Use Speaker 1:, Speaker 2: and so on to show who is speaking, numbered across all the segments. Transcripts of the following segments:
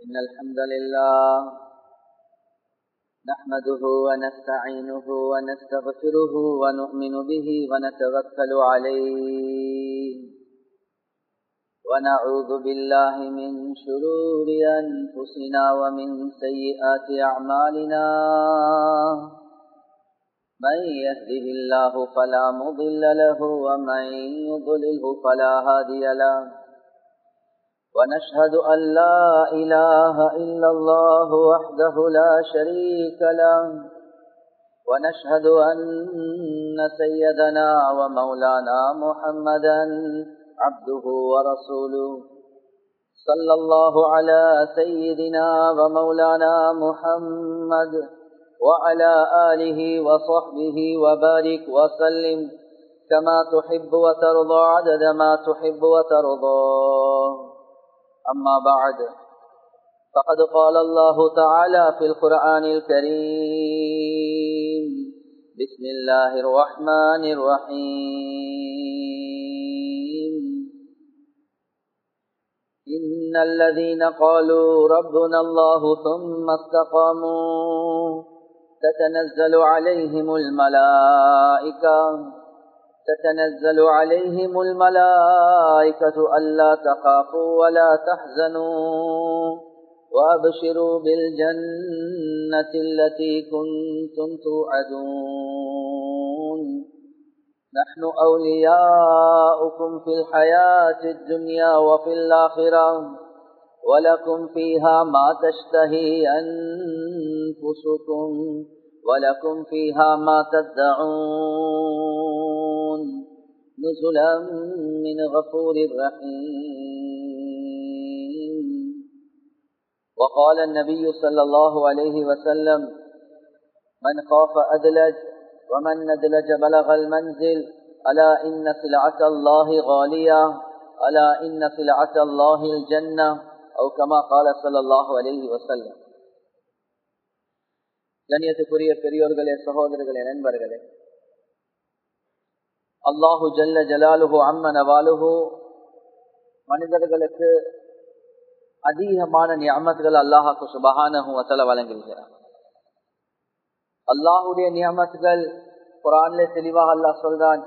Speaker 1: إن الحمد لله نحمده ونستعينه ونستغفره ونؤمن به ونتوكل عليه ونعوذ بالله من شرور أنفسنا ومن سيئات أعمالنا من يهده الله فلا مضل له ومن يضلله فلا هادي له ونشهد أن لا إله إلا الله وحده لا شريك له ونشهد أن سيدنا ومولانا محمدا عبده ورسوله صلى الله على سيدنا ومولانا محمد وعلى آله وصحبه وبارك وسلم كما تحب وترضى عدد ما تحب وترضى أما بعد فقد قال الله تعالى في القرآن الكريم بسم الله الرحمن الرحيم إن الذين قالوا ربنا الله ثم استقاموا تتنزل عليهم الملائكة تتنزل عليهم الملائكة ألا تخافوا ولا تحزنوا وأبشروا بالجنة التي كنتم توعدون نحن أولياؤكم في الحياة الدنيا وفي الآخرة ولكم فيها ما تشتهي أنفسكم ولكم فيها ما تدعون نزلا من غفور رحيم وقال النبي صلى الله عليه وسلم من خاف أدلج ومن ندلج بلغ المنزل ألا إن سلعة الله غالية ألا إن سلعة الله الجنة أو كما قال صلى الله عليه وسلم கண்ணியத்துக்குரிய பெரியோர்களே சகோதரர்களே நண்பர்களே அல்லாஹு ஜல்ல ஜலாலுஹு அம்ம நவாலுஹு மனிதர்களுக்கு அதிகமான நியமத்துகள் அல்லாஹாக்கு சுபகானஹு வசல வழங்குகிறார் அல்லாஹுடைய நியமத்துகள் குரான்ல தெளிவாக அல்லாஹ் சொல்றான்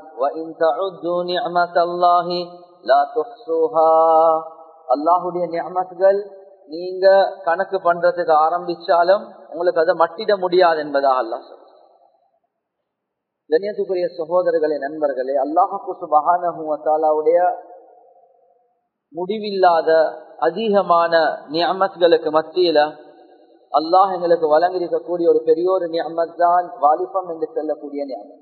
Speaker 1: அல்லாஹுடைய நியமத்துகள் நீங்க கணக்கு பண்றதுக்கு ஆரம்பிச்சாலும் உங்களுக்கு அதை மட்டிட முடியாது என்பதாக அல்லாஹ் சொல்ற கண்ணியத்துக்குரிய சகோதரர்களே நண்பர்களே அல்லாஹு சுபகானுடைய முடிவில்லாத அதிகமான நியமத்களுக்கு மத்தியில அல்லாஹ் எங்களுக்கு வழங்கியிருக்கக்கூடிய ஒரு பெரிய ஒரு நியமத் தான் வாலிபம் என்று சொல்லக்கூடிய நியமத்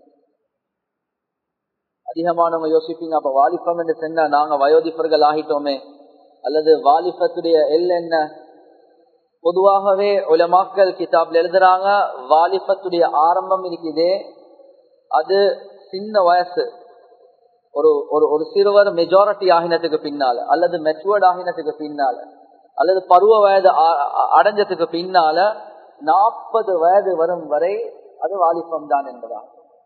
Speaker 1: அதிகமானவங்க யோசிப்பீங்க அப்ப வாலிபம் என்று சொன்னா நாங்க வயோதிப்பர்கள் ஆகிட்டோமே அல்லது வாலிபத்துடைய எல் என்ன பொதுவாகவே உலமாக்கல் கிதாப்ல எழுதுறாங்க வாலிபத்துடைய ஆரம்பம் இருக்குதே அது சின்ன வயசு ஒரு ஒரு ஒரு சிறுவர் மெஜாரிட்டி ஆகினத்துக்கு பின்னால அல்லது மெச்சுவர்ட் ஆகினத்துக்கு பின்னால அல்லது பருவ வயது அடைஞ்சதுக்கு பின்னால நாற்பது வயது வரும் வரை அது வாலிபம் தான் என்பதா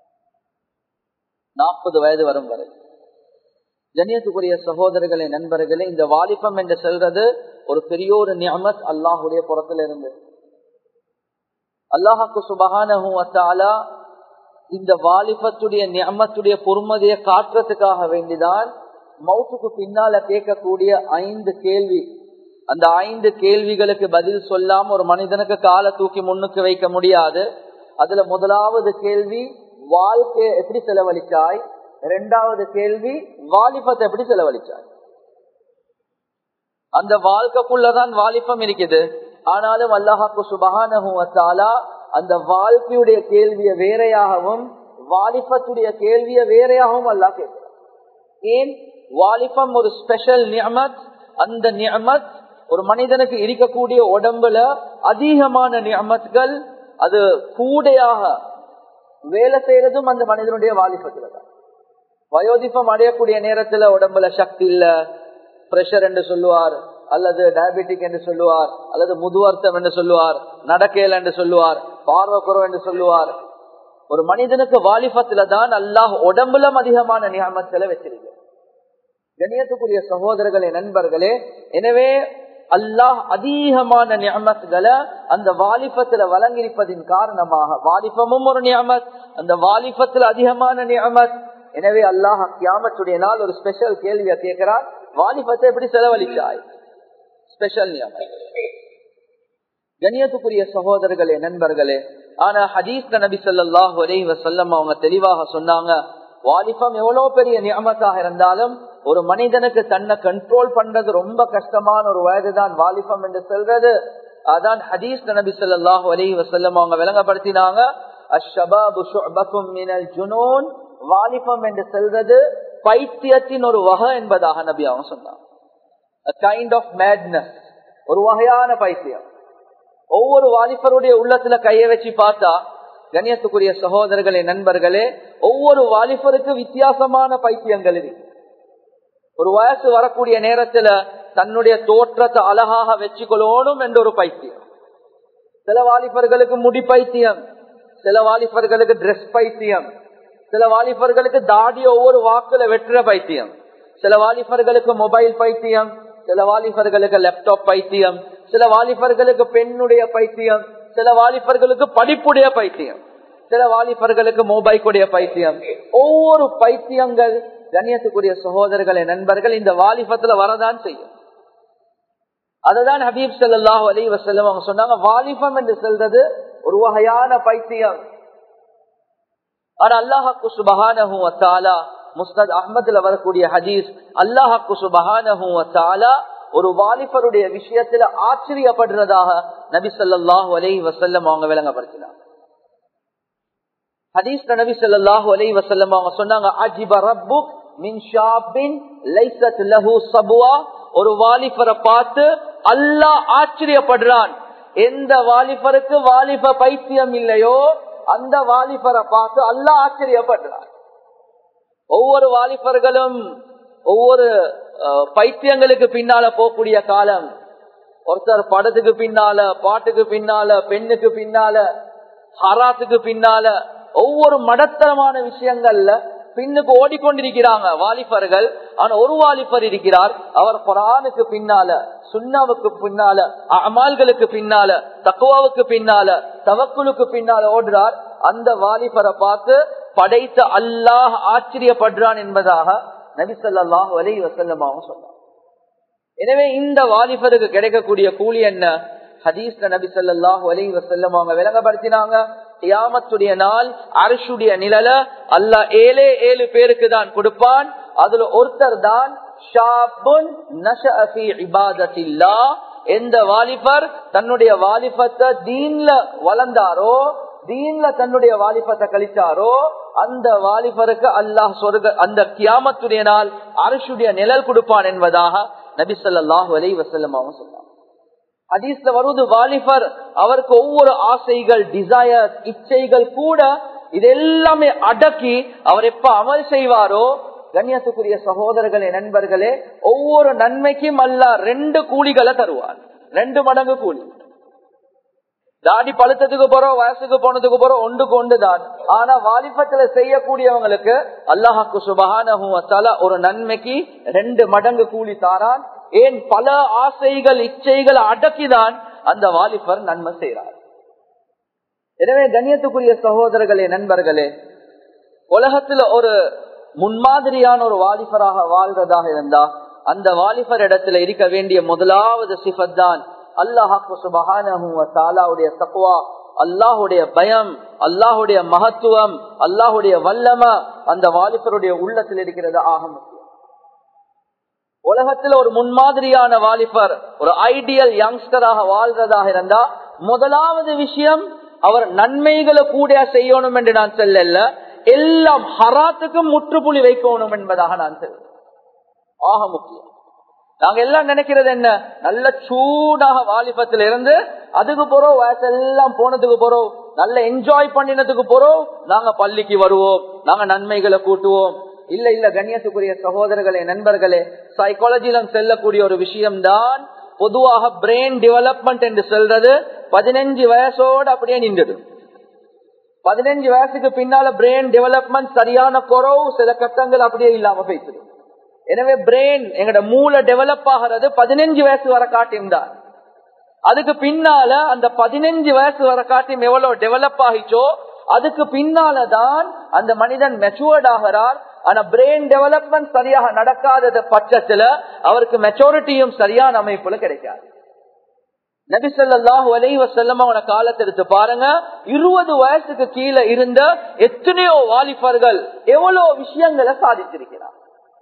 Speaker 1: நாற்பது வயது வரும் வரை கண்ணியத்துக்குரிய சகோதரர்களே நண்பர்களே இந்த வாலிபம் என்று சொல்றது ஒரு பெரிய ஒரு நியமத் அல்லாஹுடைய புறத்துல இருந்து அல்லாஹாக்கு சுபகான இந்த வாலிபத்துடைய நியமத்துடைய பொறுமதியை காட்டுறதுக்காக வேண்டிதான் மவுத்துக்கு பின்னால கேட்கக்கூடிய ஐந்து கேள்வி அந்த ஐந்து கேள்விகளுக்கு பதில் சொல்லாம ஒரு மனிதனுக்கு காலை தூக்கி முன்னுக்கு வைக்க முடியாது அதுல முதலாவது கேள்வி வாழ்க்கையை எப்படி செலவழிச்சாய் இரண்டாவது கேள்வி வாலிபத்தை எப்படி செலவழிச்சாய் அந்த வாழ்க்கைக்குள்ளதான் வாலிபம் இருக்குது ஆனாலும் அல்லாஹாக்கு சுபகானா அந்த வாழ்க்கையுடைய கேள்வியை வேறையாகவும் வாலிபத்துடைய கேள்வியை வேறையாகவும் அல்லாஹ் கேட்கிறார் ஏன் வாலிபம் ஒரு ஸ்பெஷல் நியமத் அந்த நியமத் ஒரு மனிதனுக்கு இருக்கக்கூடிய உடம்புல அதிகமான நியமத்கள் அது கூடையாக வேலை செய்யறதும் அந்த மனிதனுடைய வாலிபத்துல தான் வயோதிபம் அடையக்கூடிய நேரத்துல உடம்புல சக்தி இல்ல பிரஷர் என்று சொல்லுவார் அல்லது டயபெட்டிக் என்று சொல்லுவார் அல்லது முதுவர்த்தம் என்று சொல்லுவார் நடக்கேல் என்று சொல்லுவார் பார்வக்குறவு என்று சொல்லுவார் ஒரு மனிதனுக்கு வாலிபத்துல தான் அல்லாஹ் உடம்புலம் அதிகமான நியமத்துல வச்சிருக்க கண்ணியத்துக்குரிய சகோதரர்களே நண்பர்களே எனவே அல்லாஹ் அதிகமான நியமத்துகளை அந்த வாலிபத்துல வழங்கியிருப்பதின் காரணமாக வாலிபமும் ஒரு நியமத் அந்த வாலிபத்துல அதிகமான நியமத் எனவே அல்லாஹ் கியாமத்துடைய நாள் ஒரு ஸ்பெஷல் கேள்வியை கேட்கிறார் வாலிபத்தை எப்படி செலவழிச்சாய் ஸ்பெஷல் நியமத் கண்ணியத்துக்குரிய சகோதரர்களே நண்பர்களே ஆனா ஹதீஸ் நபி சொல்லாஹ் ஒரே வசல்லம் அவங்க தெளிவாக சொன்னாங்க வாலிபம் எவ்வளவு பெரிய நியமத்தாக இருந்தாலும் ஒரு மனிதனுக்கு தன்னை கண்ட்ரோல் பண்றது ரொம்ப கஷ்டமான ஒரு வயதுதான் வாலிபம் என்று சொல்றது அதான் ஹதீஸ் நபி சொல்லாஹ் ஒரே வசல்லம் அவங்க விளங்கப்படுத்தினாங்க வாலிபம் என்று சொல்றது பைத்தியத்தின் ஒரு வகை என்பதாக நபி அவங்க சொன்னாங்க கைண்ட் ஆஃப் மேட்னஸ் ஒரு வகையான பைத்தியம் ஒவ்வொரு வாலிபருடைய உள்ளத்துல கைய வச்சு பார்த்தா கண்ணியத்துக்குரிய சகோதரர்களே நண்பர்களே ஒவ்வொரு வாலிபருக்கு வித்தியாசமான பைத்தியங்கள் இருக்கு ஒரு வயசு வரக்கூடிய நேரத்துல தன்னுடைய தோற்றத்தை அழகாக வச்சுக்கொள்ளணும் என்ற ஒரு பைத்தியம் சில வாலிபர்களுக்கு முடி பைத்தியம் சில வாலிபர்களுக்கு ட்ரெஸ் பைத்தியம் சில வாலிபர்களுக்கு தாடிய ஒவ்வொரு வாக்குல வெட்டுற பைத்தியம் சில வாலிபர்களுக்கு மொபைல் பைத்தியம் சில வாலிபர்களுக்கு லேப்டாப் பைத்தியம் சில வாலிபர்களுக்கு பெண்ணுடைய பைத்தியம் சில வாலிபர்களுக்கு படிப்புடைய பைத்தியம் சில வாலிபர்களுக்கு மொபைலுடைய பைத்தியம் ஒவ்வொரு பைத்தியங்கள் கண்ணியத்துக்குரிய சகோதரர்களே நண்பர்கள் இந்த வாலிபத்துல வரதான் செய்யும் அததான் ஹபீப் சல்லாஹூ அலி வசல்லம் அவங்க சொன்னாங்க வாலிபம் என்று சொல்றது ஒரு வகையான பைத்தியம் ஆனா அல்லாஹாக்கு சுபஹானஹும் தாலா முஸ்தத் அஹமதுல வரக்கூடிய ஹதீஸ் அல்லாஹாக்கு சுபஹானஹும் தாலா ஒரு வாலிபருடைய விஷயத்துல ஆச்சரியப்படுறதாக நபி சொல்லாஹு அலை வசல்லம் அவங்க விளங்கப்படுத்தினாங்க ஹதீஸ் நபி சொல்லாஹு அலை வசல்லம் அவங்க சொன்னாங்க அஜிப ரப்புக் மின் ஷாபின் லைசத் லஹு சபுவா ஒரு வாலிபரை பார்த்து அல்லாஹ் ஆச்சரியப்படுறான் எந்த வாலிபருக்கு வாலிப பைத்தியம் இல்லையோ அந்த வாலிபரை பார்த்து அல்லாஹ் ஆச்சரியப்படுறான் ஒவ்வொரு வாலிபர்களும் ஒவ்வொரு பைத்தியங்களுக்கு பின்னால போகக்கூடிய காலம் ஒருத்தர் படத்துக்கு பின்னால பாட்டுக்கு பின்னால பெண்ணுக்கு பின்னால ஹராத்துக்கு பின்னால ஒவ்வொரு மடத்தரமான விஷயங்கள்ல பின்னுக்கு ஓடிக்கொண்டிருக்கிறாங்க வாலிபர்கள் ஆனா ஒரு வாலிபர் இருக்கிறார் அவர் குரானுக்கு பின்னால சுண்ணாவுக்கு பின்னால அமால்களுக்கு பின்னால தக்குவாவுக்கு பின்னால தவக்குலுக்கு பின்னால ஓடுறார் அந்த வாலிபரை பார்த்து படைத்த அல்லாஹ் ஆச்சரியப்படுறான் என்பதாக நபிசல்லாஹு அலை வசல்லமாவும் சொன்னார் எனவே இந்த வாலிபருக்கு கிடைக்கக்கூடிய கூலி என்ன ஹதீஸ்ல நபி சொல்லாஹு அலை வசல்லம் அவங்க விளங்கப்படுத்தினாங்க கியாமத்துடைய நாள் அரசுடைய நிழல அல்ல ஏழே ஏழு பேருக்கு தான் கொடுப்பான் அதுல ஒருத்தர் தான் எந்த வாலிபர் தன்னுடைய வாலிபத்தை தீன்ல வளர்ந்தாரோ தீன்ல தன்னுடைய வாலிபத்தை கழிச்சாரோ அந்த வாலிபருக்கு அல்லாஹ் சொர்க்க அந்த கியாமத்துடைய நாள் அரசுடைய நிழல் கொடுப்பான் என்பதாக நபி சொல்லாஹு அலை வசல்லம் அவங்க சொன்னாங்க ஹதீஸ்ல வருவது வாலிபர் அவருக்கு ஒவ்வொரு ஆசைகள் டிசையர் இச்சைகள் கூட இது எல்லாமே அடக்கி அவர் எப்ப அமல் செய்வாரோ கண்ணியத்துக்குரிய சகோதரர்களே நண்பர்களே ஒவ்வொரு நன்மைக்கும் அல்ல ரெண்டு கூலிகளை தருவார் ரெண்டு மடங்கு கூலி தாடி பழுத்ததுக்கு போறோம் வயசுக்கு போனதுக்கு போறோம் ஒன்றுக்கு ஒன்றுதான் ஆனா வாலிபத்துல செய்யக்கூடியவங்களுக்கு அல்லாஹாக்கு சுபகான ஒரு நன்மைக்கு ரெண்டு மடங்கு கூலி தாரான் ஏன் பல ஆசைகள் இச்சைகள் அடக்கிதான் அந்த வாலிபர் நன்மை செய்கிறார் எனவே கண்ணியத்துக்குரிய சகோதரர்களே நண்பர்களே உலகத்துல ஒரு முன்மாதிரியான ஒரு வாலிபராக வாழ்றதாக இருந்தா அந்த வாலிபர் இடத்துல இருக்க வேண்டிய முதலாவது சிஃபத் தான் அல்லாஹாக்கு சுபகானுடைய தக்குவா அல்லாஹுடைய பயம் அல்லாஹுடைய மகத்துவம் அல்லாஹுடைய வல்லம அந்த வாலிபருடைய உள்ளத்தில் இருக்கிறது ஆக முக்கியம் உலகத்தில் ஒரு முன்மாதிரியான வாலிபர் ஒரு ஐடியல் யங்ஸ்டராக வாழ்றதாக இருந்தா முதலாவது விஷயம் அவர் நன்மைகளை கூட செய்யணும் என்று நான் சொல்லல எல்லாம் ஹராத்துக்கும் முற்றுப்புள்ளி வைக்கணும் என்பதாக நான் சொல்றேன் ஆக முக்கியம் நாங்க எல்லாம் நினைக்கிறது என்ன நல்ல சூடாக வாலிபத்துல இருந்து அதுக்கு போறோம் வயசெல்லாம் போனதுக்கு போறோம் நல்ல என்ஜாய் பண்ணினதுக்கு போறோம் நாங்க பள்ளிக்கு வருவோம் நாங்க நன்மைகளை கூட்டுவோம் இல்ல இல்ல கண்ணியத்துக்குரிய சகோதரர்களே நண்பர்களே சைக்காலஜிலும் செல்லக்கூடிய ஒரு விஷயம்தான் பொதுவாக பிரெயின் டெவலப்மெண்ட் என்று சொல்றது பதினஞ்சு வயசோடு அப்படியே நின்றுடும் பதினஞ்சு வயசுக்கு பின்னால பிரெயின் டெவலப்மெண்ட் சரியான குறவு சில கட்டங்கள் அப்படியே இல்லாம போய்த்துடும் எனவே பிரெயின் எங்கட மூளை டெவலப் ஆகிறது பதினஞ்சு வயசு வர காட்டியும் தான் அதுக்கு பின்னால அந்த பதினஞ்சு வயசு வர காட்டியும் எவ்வளவு டெவலப் ஆகிச்சோ அதுக்கு பின்னாலதான் அந்த மனிதன் மெச்சூர்ட் ஆகிறார் ஆனா பிரெயின் டெவலப்மெண்ட் சரியாக நடக்காதது பட்சத்துல அவருக்கு மெச்சூரிட்டியும் சரியான அமைப்புல கிடைக்காது நபிசல்லாஹு அலை வசல்லம் அவன காலத்தை எடுத்து பாருங்க இருபது வயசுக்கு கீழே இருந்த எத்தனையோ வாலிபர்கள் எவ்வளவு விஷயங்களை சாதித்திருக்கிறார்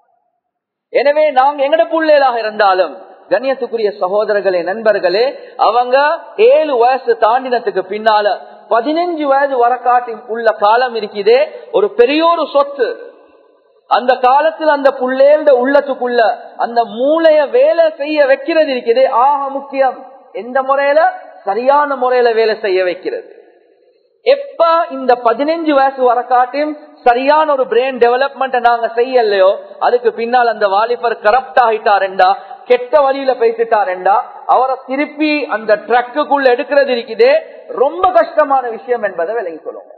Speaker 1: எனவே நாங்க எங்கட பிள்ளைகளாக இருந்தாலும் கண்ணியத்துக்குரிய சகோதரர்களே நண்பர்களே அவங்க ஏழு வயசு தாண்டினத்துக்கு பின்னால பதினஞ்சு வயது வரக்காட்டி உள்ள காலம் இருக்குதே ஒரு பெரியோரு சொத்து அந்த காலத்தில் அந்த புள்ளேண்ட உள்ளத்துக்குள்ள அந்த மூளைய வேலை செய்ய வைக்கிறது இருக்குது ஆக முக்கியம் எந்த முறையில சரியான முறையில வேலை செய்ய வைக்கிறது எப்ப இந்த பதினஞ்சு வயசு வரக்காட்டியும் சரியான ஒரு பிரெயின் டெவலப்மெண்ட் நாங்க செய்யலையோ அதுக்கு பின்னால் அந்த வாலிபர் கரப்ட் ஆகிட்டாருண்டா கெட்ட வழியில போயிட்டுட்டாருண்டா அவரை திருப்பி அந்த ட்ரக்குக்குள்ள எடுக்கிறது இருக்குதே ரொம்ப கஷ்டமான விஷயம் என்பதை விளங்கி சொல்லுங்க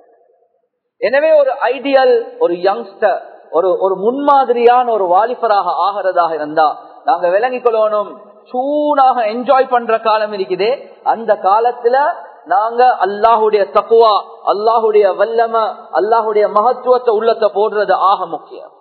Speaker 1: எனவே ஒரு ஐடியல் ஒரு யங்ஸ்டர் ஒரு ஒரு முன்மாதிரியான ஒரு வாலிபராக ஆகிறதாக இருந்தா நாங்க விளங்கிக் கொள்ளணும் சூனாக என்ஜாய் பண்ற காலம் இருக்குதே அந்த காலத்துல நாங்க அல்லாஹுடைய தக்குவா அல்லாஹுடைய வல்லம அல்லாஹுடைய மகத்துவத்தை உள்ளத்தை போடுறது ஆக முக்கியம்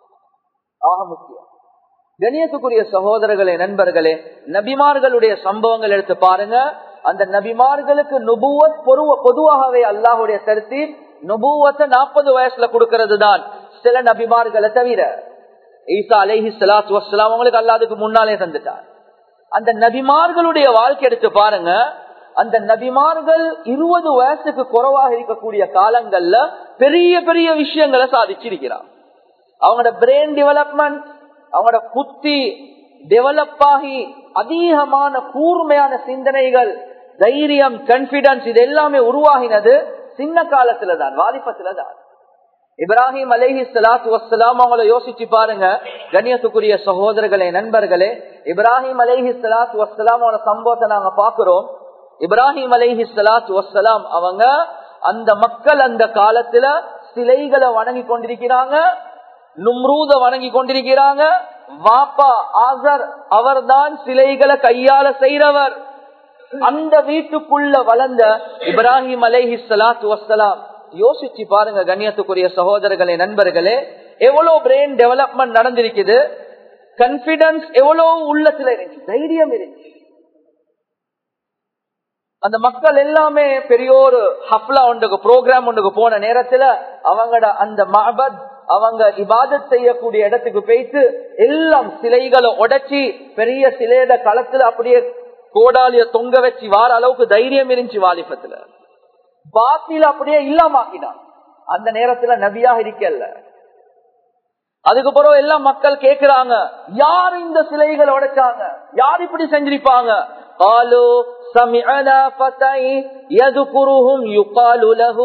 Speaker 1: ஆக முக்கியம் கணியத்துக்குரிய சகோதரர்களே நண்பர்களே நபிமார்களுடைய சம்பவங்கள் எடுத்து பாருங்க அந்த நபிமார்களுக்கு நுபுவத் பொதுவாகவே அல்லாஹுடைய கருத்தி நுபுவத்தை நாற்பது வயசுல கொடுக்கிறது தான் சில நபிமார்களை தவிர ஈசா அலேஹி சலாத்து வசலாம் அவங்களுக்கு அல்லாதுக்கு முன்னாலே தந்துட்டார் அந்த நபிமார்களுடைய வாழ்க்கை எடுத்து பாருங்க அந்த நபிமார்கள் இருபது வயசுக்கு குறைவாக இருக்கக்கூடிய காலங்கள்ல பெரிய பெரிய விஷயங்களை சாதிச்சிருக்கிறார் அவங்களோட பிரெயின் டெவலப்மெண்ட் அவங்களோட புத்தி டெவலப் ஆகி அதிகமான கூர்மையான சிந்தனைகள் தைரியம் கான்பிடன்ஸ் இது எல்லாமே உருவாகினது சின்ன காலத்துல தான் வாலிபத்துல தான் இப்ராஹிம் அலேஹி சலாத்து வசலாம் அவங்கள யோசிச்சு பாருங்க கண்ணியத்துக்குரிய சகோதரர்களே நண்பர்களே இப்ராஹிம் அலேஹி சலாத்து வசலாம் அவங்கள சம்பவத்தை நாங்க பாக்குறோம் இப்ராஹிம் அலேஹி சலாத்து வசலாம் அவங்க அந்த மக்கள் அந்த காலத்துல சிலைகளை வணங்கி கொண்டிருக்கிறாங்க நும்ரூத வணங்கி கொண்டிருக்கிறாங்க வாப்பா ஆசர் அவர்தான் சிலைகளை கையால செய்யறவர் அந்த வீட்டுக்குள்ள வளர்ந்த இப்ராஹிம் அலேஹி சலாத்து வசலாம் யோசிச்சு பாருங்க கண்ணியத்துக்குரிய சகோதரர்களே நண்பர்களே எவ்வளவு பிரெயின் டெவலப்மெண்ட் நடந்திருக்குது கான்பிடன்ஸ் எவ்வளவு உள்ளத்துல இருந்துச்சு தைரியம் இருந்துச்சு அந்த மக்கள் எல்லாமே பெரிய ஒரு ஹப்லா ஒன்றுக்கு ப்ரோக்ராம் ஒன்றுக்கு போன நேரத்துல அவங்களோட அந்த மபத் அவங்க இபாதத் செய்யக்கூடிய இடத்துக்கு போயிட்டு எல்லாம் சிலைகளை உடைச்சி பெரிய சிலையிட களத்துல அப்படியே கோடாலிய தொங்க வச்சு வார அளவுக்கு தைரியம் இருந்துச்சு வாலிபத்துல பாத்தில அப்படியே இல்லாமாக்கினான் அந்த நேரத்துல நபியாக இருக்கல அதுக்கப்புறம் எல்லாம் மக்கள் கேக்குறாங்க யார் இந்த சிலைகளை உடைச்சாங்க யார் இப்படி செஞ்சிருப்பாங்க قالوا سمعنا فتى يذكرهم يقال له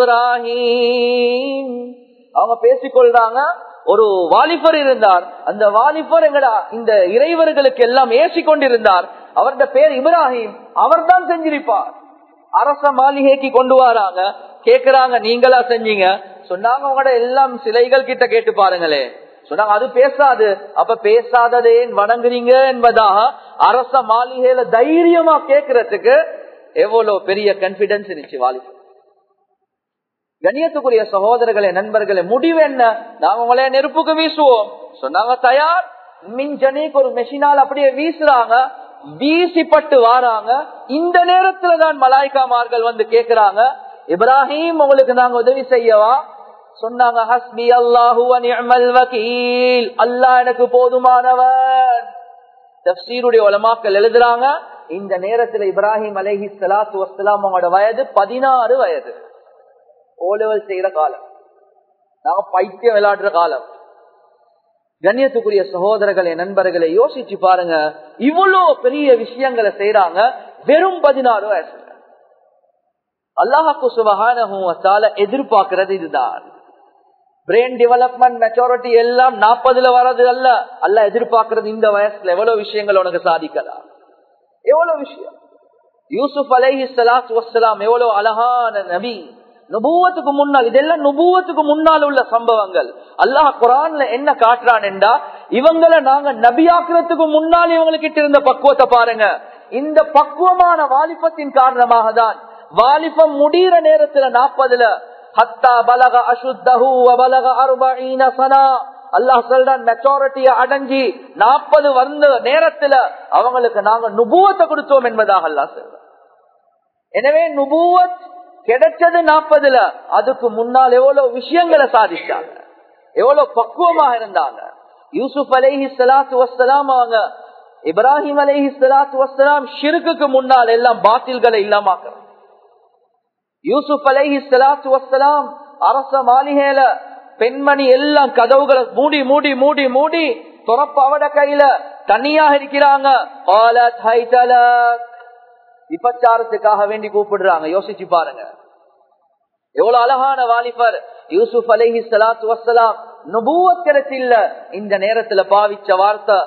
Speaker 1: ابراهيم அவங்க பேசிக்கொள்றாங்க ஒரு வாலிபர் இருந்தார் அந்த வாலிபர் எங்கடா இந்த இறைவர்களுக்கு எல்லாம் ஏசி கொண்டிருந்தார் அவருடைய பேர் இப்ராஹிம் அவர் தான் செஞ்சிருப்பார் அரச மாளிகைக்கு கொண்டு வராங்க கேக்குறாங்க நீங்களா செஞ்சீங்க சொன்னாங்க உங்களோட எல்லாம் சிலைகள் கிட்ட கேட்டு பாருங்களே சொன்னாங்க அது பேசாது அப்ப பேசாததே வணங்குறீங்க என்பதாக அரச மாளிகையில தைரியமா கேட்கறதுக்கு எவ்வளவு பெரிய கான்பிடன்ஸ் இருந்துச்சு வாலிபர் கணியத்துக்குரிய சகோதரர்களே நண்பர்களே முடிவு என்ன நாங்க உங்களே நெருப்புக்கு வீசுவோம் சொன்னாங்க தயார் மின்ஜனிக்கு ஒரு மெஷினால் அப்படியே வீசுறாங்க வீசிப்பட்டு வாராங்க இந்த நேரத்துல தான் மலாய்க்காமார்கள் வந்து கேக்குறாங்க இப்ராஹிம் உங்களுக்கு நாங்க உதவி செய்யவா சொன்னாங்க ஹஸ்பி அல்லாஹு வக்கீல் அல்லாஹ் எனக்கு போதுமானவன் தப்சீருடைய உலமாக்கள் எழுதுறாங்க இந்த நேரத்துல இப்ராஹிம் அலஹி சலாத்து வசலாம் அவங்களோட வயது பதினாறு வயது ஓலவல் செய்யற காலம் நாங்க பைத்தியம் விளையாடுற காலம் கண்ணியத்துக்குரிய சகோதரர்களே நண்பர்களை யோசிச்சு பாருங்க இவ்வளவு பெரிய விஷயங்களை செய்யறாங்க வெறும் பதினாறு வயசு அல்லாஹாக்கு சுபகான எதிர்பார்க்கிறது இதுதான் பிரெயின் டெவலப்மெண்ட் மெச்சூரிட்டி எல்லாம் நாற்பதுல வர்றது அல்ல அல்ல எதிர்பார்க்கறது இந்த வயசுல எவ்வளவு விஷயங்கள் உனக்கு சாதிக்கலாம் எவ்வளவு விஷயம் யூசுப் அலஹி சலாத் வசலாம் எவ்வளவு அழகான நபி நுபுவத்துக்கு முன்னால் இதெல்லாம் நுபுவத்துக்கு முன்னால் உள்ள சம்பவங்கள் அல்லாஹ் குரான்ல என்ன காட்டுறான் என்றா இவங்களை நாங்க நபியாக்குறதுக்கு முன்னால் இவங்களுக்கு இருந்த பக்குவத்தை பாருங்க இந்த பக்குவமான வாலிபத்தின் காரணமாக தான் வாலிபம் முடிகிற நேரத்துல நாற்பதுல ஹத்தா பலக அசுத்தஹு பலக அருபீன சனா அல்லாஹ் சொல்றான் மெச்சாரிட்டிய அடைஞ்சி நாற்பது வந்த நேரத்துல அவங்களுக்கு நாங்க நுபுவத்தை கொடுத்தோம் என்பதாக அல்லாஹ் சொல்றான் எனவே நுபுவத் கிடைச்சது நாற்பதுல அதுக்கு முன்னால் எவ்வளவு விஷயங்களை சாதிச்சாங்க எவ்வளவு பக்குவமாக இருந்தாங்க யூசுப் அலைஹி சலாத்து வசலாம் அவங்க இப்ராஹிம் அலைஹி சலாத்து வசலாம் ஷிருக்குக்கு முன்னால் எல்லாம் பாத்தில்களை இல்லாமாக்குறாங்க யூசுப் அலைஹி சலாத்து வசலாம் அரச மாளிகையில பெண்மணி எல்லாம் கதவுகளை மூடி மூடி மூடி மூடி துறப்பு அவட கையில தனியாக இருக்கிறாங்க விபச்சாரத்துக்காக வேண்டி கூப்பிடுறாங்க யோசிச்சு பாருங்க எவ்வளவு அழகான வாலிபர் யூசுப் அலைஹி சலாத்து வசலாம் நுபூவத் கிடைச்சில்ல இந்த நேரத்துல பாவிச்ச வார்த்தை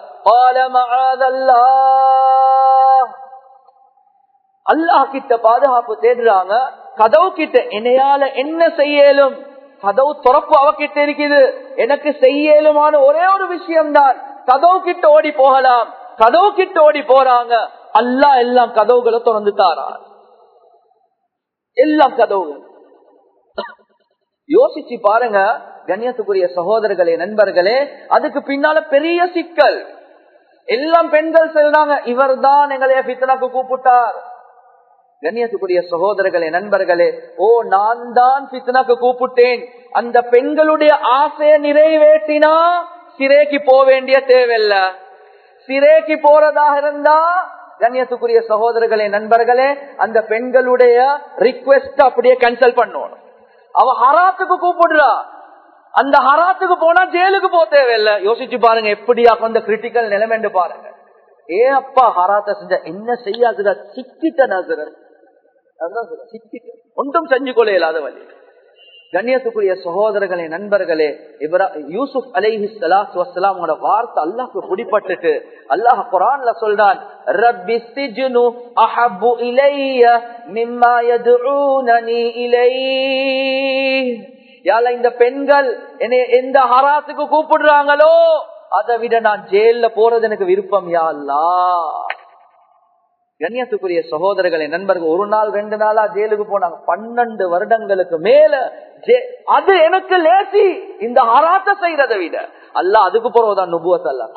Speaker 1: அல்லாஹ் கிட்ட பாதுகாப்பு தேடுறாங்க கதவு கிட்ட என்னையால என்ன செய்யலும் கதவு துறப்பு அவகிட்ட இருக்குது எனக்கு செய்யலுமான ஒரே ஒரு விஷயம் தான் கதவு கிட்ட ஓடி போகலாம் கதவு கிட்ட ஓடி போறாங்க அல்லா எல்லாம் கதவுகளை திறந்து தாரா எல்லாம் கதவுகள் யோசிச்சு பாருங்க கண்ணியத்துக்குரிய சகோதரர்களே நண்பர்களே அதுக்கு பின்னால பெரிய சிக்கல் எல்லாம் பெண்கள் சொல்றாங்க இவர் தான் எங்களைய பித்தனாக்கு கூப்பிட்டார் கண்ணியத்துக்குரிய சகோதரர்களே நண்பர்களே ஓ நான் தான் பித்தனாக்கு கூப்பிட்டேன் அந்த பெண்களுடைய ஆசையை நிறைவேற்றினா சிறைக்கு போக வேண்டிய தேவையில்ல சிறைக்கு போறதாக இருந்தா கண்ணியத்துக்குரிய சகோதரர்களே நண்பர்களே அந்த பெண்களுடைய ரிக்வெஸ்ட் அப்படியே கேன்சல் பண்ணணும் அவ ஹராத்துக்கு கூப்பிடுறா அந்த ஹராத்துக்கு போனா ஜெயிலுக்கு போக தேவையில்ல யோசிச்சு பாருங்க எப்படியா அந்த கிரிட்டிக்கல் நிலைமைன்னு பாருங்க ஏ அப்பா ஹராத்த செஞ்ச என்ன செய்யாதுடா சிக்கிட்ட நகரன் சிக்கிட்ட ஒன்றும் செஞ்சு கொள்ள இல்லாத வழி கண்ணியத்துக்குரிய சகோதரர்களே நண்பர்களே இவரா யூசுப் அலைஹி சலாத்து வசலாமோட வார்த்தை அல்லாஹ்க்கு பிடிப்பட்டுட்டு அல்லாஹ் குரான்ல சொல்றான் ரப்பி சிஜ்னு அஹப்பு இலைய மிம்மா யதுஊனனி இலைஹ் யால இந்த பெண்கள் என்னை எந்த ஹராத்துக்கு கூப்பிடுறாங்களோ அதை விட நான் ஜெயில போறது எனக்கு விருப்பம் யா அல்லாஹ் கண்ணியத்துக்குரிய சகோதரர்களை நண்பர்கள் ஒரு நாள் ரெண்டு நாளா ஜெயிலுக்கு போனாங்க பன்னெண்டு வருடங்களுக்கு மேல அது எனக்கு லேசி இந்த ஹராத்த செய்யறதை விட அல்ல அதுக்கு போறதான் நுபுவத் அல்ல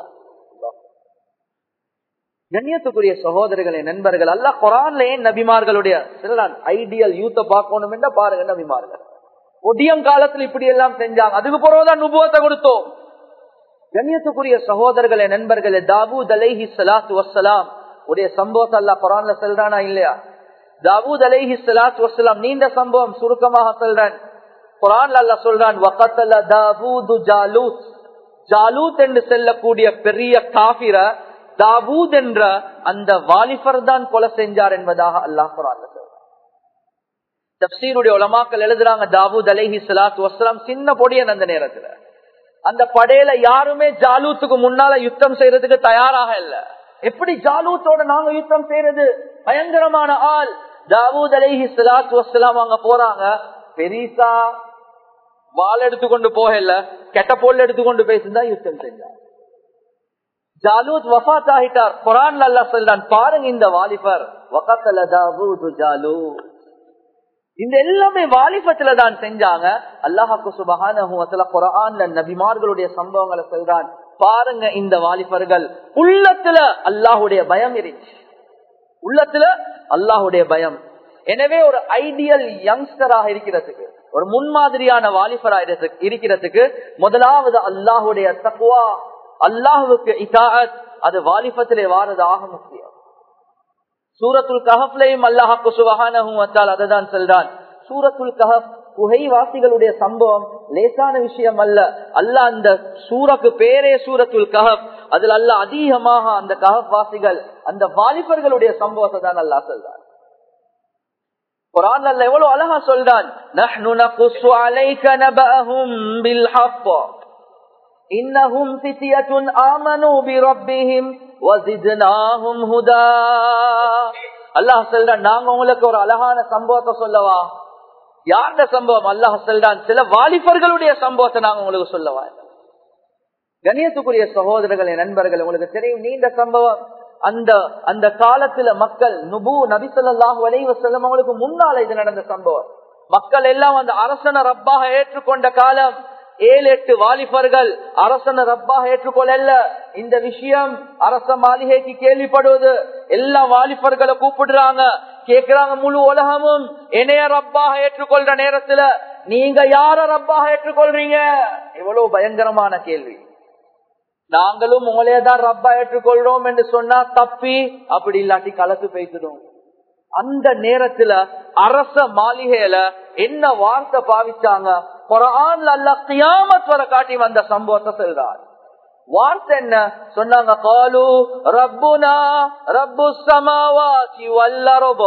Speaker 1: கண்ணியத்துக்குரிய சகோதரர்களை நண்பர்கள் அல்ல குரான்ல ஏன் நபிமார்களுடைய ஐடியல் யூத்த பார்க்கணும் என்றா பாருங்க நபிமார்கள் ஒடியம் காலத்துல இப்படி எல்லாம் செஞ்சாங்க அதுக்கு போறதான் நுபுவத்தை கொடுத்தோம் கண்ணியத்துக்குரிய சகோதரர்களே நண்பர்களே தாபூத் அலைஹி சலாத்து வசலாம் உடைய சம்பவத்தை அல்ல குரான்ல சொல்றானா இல்லையா தாவூத் அலைஹி சலாத்து வசலாம் நீண்ட சம்பவம் சுருக்கமாக சொல்றேன் குரான்ல அல்ல சொல்றான் வக்கத்தல்ல தாவூது ஜாலூத் ஜாலூத் என்று செல்லக்கூடிய பெரிய காபிர தாவூத் என்ற அந்த வாலிபர் தான் கொலை செஞ்சார் என்பதாக அல்லாஹ் குரான்ல சொல்றான் தப்சீருடைய உலமாக்கள் எழுதுறாங்க தாவூத் அலைஹி சலாத்து வசலாம் சின்ன பொடியன் அந்த நேரத்துல அந்த படையில யாருமே ஜாலூத்துக்கு முன்னால யுத்தம் செய்யறதுக்கு தயாராக இல்லை எப்படி ஜாலூத்தோட நாங்க யுத்தம் செய்யறது பயங்கரமான ஆள் தாவூத் அலைஹி சலாத்து வசலாம் அங்க போறாங்க பெரிசா வால் எடுத்துக்கொண்டு போகல கெட்ட பொருள் எடுத்துக்கொண்டு பேசிதான் யுத்தம் செஞ்சார் ஜாலூத் வஃத் ஆகிட்டார் குரான் அல்லா சொல்றான் பாருங்க இந்த வாலிபர் வகத்தல தாவூத் ஜாலூத் இந்த எல்லாமே வாலிபத்துல தான் செஞ்சாங்க அல்லாஹாக்கு சுபகான குரான்ல நபிமார்களுடைய சம்பவங்களை சொல்றான் பாருங்க இந்த வாலிபர்கள் உள்ளத்துல அல்லாஹுடைய பயம் இருந்துச்சு உள்ளத்துல அல்லாஹுடைய பயம் எனவே ஒரு ஐடியல் யங்ஸ்டராக இருக்கிறதுக்கு ஒரு முன்மாதிரியான வாலிபராக இருக்கிறதுக்கு முதலாவது அல்லாஹுடைய தக்குவா அல்லாஹுக்கு இதாத் அது வாலிபத்திலே வாரதாக முக்கியம் சூரத்துல் கஹப்லையும் அல்லாஹாக்கு சுபகானஹும் அதுதான் சொல்றான் சூரத்துல் கஹப் குகைவாசிகளுடைய சம்பவம் லேசான விஷயம் அல்ல அல்ல அந்த சூரக்கு பேரே சூரத்துல் கஹப் அதுல அல்ல அதிகமாக அந்த கஹப் வாசிகள் அந்த வாலிபர்களுடைய சம்பவத்தை தான் அல்லா சொல்றான் குரான் அல்ல எவ்வளவு அழகா சொல்றான் நஹ்னு நகுஸ்ஸு அலைக நபஅஹும் பில் ஹஃப் இன்னஹும் ஃபித்யத்துன் ஆமனூ பிரப்பிஹிம் வஸித்னாஹும் ஹுதா அல்லாஹ் சொல்றான் நாங்க உங்களுக்கு ஒரு அழகான சம்பவத்தை சொல்லவா யார்ட சம்பவம் அல்லாஹ் சொல்றான் சில வாலிபர்களுடைய சம்பவத்தை நாங்க உங்களுக்கு சொல்லவா கணியத்துக்குரிய சகோதரர்களே நண்பர்கள் உங்களுக்கு தெரியும் நீண்ட சம்பவம் அந்த அந்த காலத்துல மக்கள் நுபு நபிசல்லாஹு அலைவ செல்லம் அவங்களுக்கு முன்னால இது நடந்த சம்பவம் மக்கள் எல்லாம் அந்த அரசனை ரப்பாக ஏற்றுக்கொண்ட காலம் ஏழு எட்டு வாலிபர்கள் அரசனை ரப்பாக ஏற்றுக்கொள்ள இந்த விஷயம் அரச மாளிகைக்கு கேள்விப்படுவது எல்லா வாலிபர்களை கூப்பிடுறாங்க கேக்குறாங்க முழு உலகமும் என்னைய ரப்பாக ஏற்றுக்கொள்ற நேரத்துல நீங்க யார ரப்பாக ஏற்றுக்கொள்றீங்க எவ்வளவு பயங்கரமான கேள்வி நாங்களும் உங்களையதான் ரப்பா ஏற்றுக்கொள்றோம் என்று சொன்னா தப்பி அப்படி இல்லாட்டி கலத்து பேசிடும் அந்த நேரத்துல அரச மாளிகையில என்ன வார்த்தை பாவிச்சாங்க குரான்ல அல்ல கியாமத் வர காட்டி வந்த சம்பவத்தை சொல்றார் வார்த்தை என்ன சொன்னாங்க காலு ரப்புனா ரப்பு சமாவாசி வல்லரபு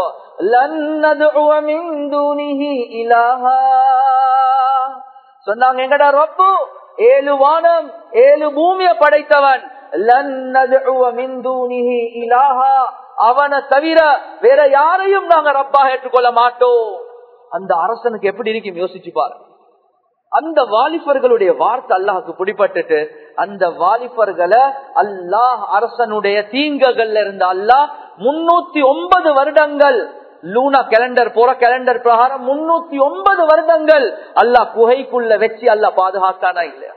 Speaker 1: சொன்னாங்க எங்கடா ரப்பு ஏழு வானம் ஏழு பூமியை படைத்தவன் அவனை தவிர வேற யாரையும் நாங்க ரப்பாக ஏற்றுக்கொள்ள மாட்டோம் அந்த அரசனுக்கு எப்படி இருக்கும் யோசிச்சு பாரு அந்த வாலிபர்களுடைய வார்த்தை அல்லாஹுக்கு பிடிப்பட்டுட்டு அந்த வாலிபர்களை அல்லாஹ் அரசனுடைய தீங்ககள்ல இருந்த அல்லாஹ் முன்னூத்தி ஒன்பது வருடங்கள் லூனா கேலண்டர் போற கேலண்டர் பிரகாரம் முன்னூத்தி ஒன்பது வருடங்கள் அல்லாஹ் குகைக்குள்ள வச்சு அல்லாஹ் பாதுகாத்தானா இல்லையா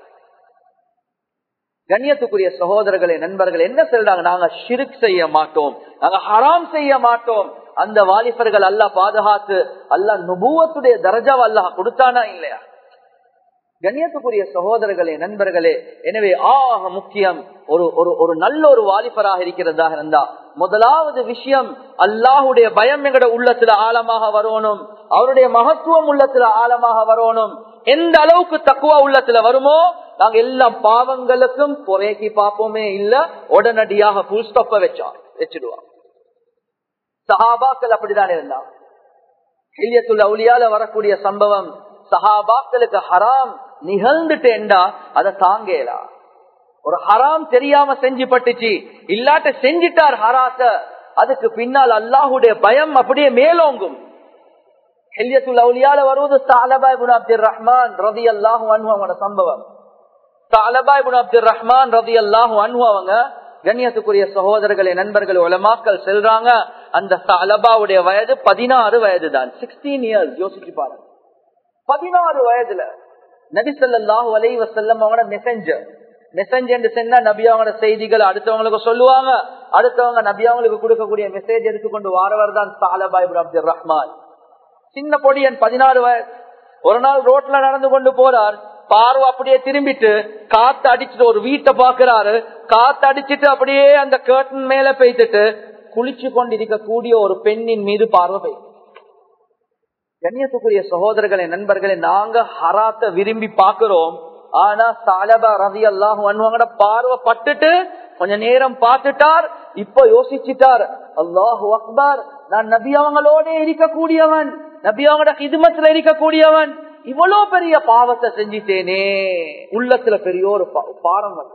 Speaker 1: கண்ணியத்துக்குரிய சகோதரர்களே நண்பர்கள் என்ன சொல்றாங்க நாங்க ஷிருக் செய்ய மாட்டோம் நாங்க ஹராம் செய்ய மாட்டோம் அந்த வாலிபர்கள் அல்லாஹ் பாதுகாத்து அல்லாஹ் நுபுவத்துடைய தரஜாவை அல்லாஹ் கொடுத்தானா இல்லையா கண்ணியத்துக்குரிய சகோதரர்களே நண்பர்களே எனவே ஆக முக்கியம் ஒரு ஒரு ஒரு நல்ல ஒரு வாலிபராக இருக்கிறதாக இருந்தா முதலாவது விஷயம் அல்லாஹுடைய பயம் எங்கட உள்ளத்துல ஆழமாக வரணும் அவருடைய மகத்துவம் உள்ளத்துல ஆழமாக வரணும் எந்த அளவுக்கு தக்குவா உள்ளத்துல வருமோ நாங்க எல்லா பாவங்களுக்கும் குறைக்கி பார்ப்போமே இல்ல உடனடியாக புல் ஸ்டாப்ப வச்சா வச்சிடுவான் சஹாபாக்கள் அப்படிதான் இருந்தான் ஹில்யத்துல் அவுலியால வரக்கூடிய சம்பவம் சஹாபாக்களுக்கு ஹராம் நிகழ்ந்துட்டேன்டா அதை தாங்கேலா ஒரு ஹராம் தெரியாம செஞ்சு பட்டுச்சு இல்லாட்ட செஞ்சிட்டார் ஹராத்த அதுக்கு பின்னால் அல்லாஹுடைய பயம் அப்படியே மேலோங்கும் ஹெல்யத்துல் அவுலியால வருவது சாலபாய் குன் அப்துல் ரஹ்மான் ரதி அல்லாஹு அனுவங்களோட சம்பவம் சாலபாய் குன் அப்துல் ரஹ்மான் ரதி அல்லாஹு அனுவங்க கண்ணியத்துக்குரிய சகோதரர்களே நண்பர்கள் உலமாக்கள் செல்றாங்க அந்த சாலபாவுடைய வயது பதினாறு வயது தான் சிக்ஸ்டீன் இயர்ஸ் யோசிச்சு பாருங்க பதினாறு வயதுல நபிசல்லாஹு அலை வசல்லம் அவங்களோட மெசஞ்சர் மெசஞ்சர் சொன்னா நபி அவங்களோட செய்திகள் அடுத்தவங்களுக்கு சொல்லுவாங்க அடுத்தவங்க நபி அவங்களுக்கு கொடுக்கக்கூடிய மெசேஜ் எடுத்துக்கொண்டு வாரவர் தான் சாலபாய் அப்துல் ரஹ்மான் சின்ன பொடியன் பதினாறு வயசு ஒரு நாள் ரோட்ல நடந்து கொண்டு போறார் பார்வை அப்படியே திரும்பிட்டு காத்து அடிச்சுட்டு ஒரு வீட்டை பாக்குறாரு காத்து அடிச்சுட்டு அப்படியே அந்த கேர்டன் மேல பெய்துட்டு குளிச்சு கொண்டிருக்கக்கூடிய ஒரு பெண்ணின் மீது பார்வை பெய்து கண்ணியத்துக்குரிய சகோதரர்களே நண்பர்களே நாங்க ஹராத்த விரும்பி பாக்குறோம் ஆனா சாலபா ரவி அல்லாஹ் அனுவாங்கட பார்வை பட்டுட்டு கொஞ்ச நேரம் பார்த்துட்டார் இப்ப யோசிச்சுட்டார் அல்லாஹு அக்பர் நான் நபி அவங்களோட இருக்கக்கூடியவன் நபி அவங்களோட கிதுமத்துல இருக்கக்கூடியவன் இவ்வளவு பெரிய பாவத்தை செஞ்சிட்டேனே உள்ளத்துல பெரிய ஒரு பாரம் வந்து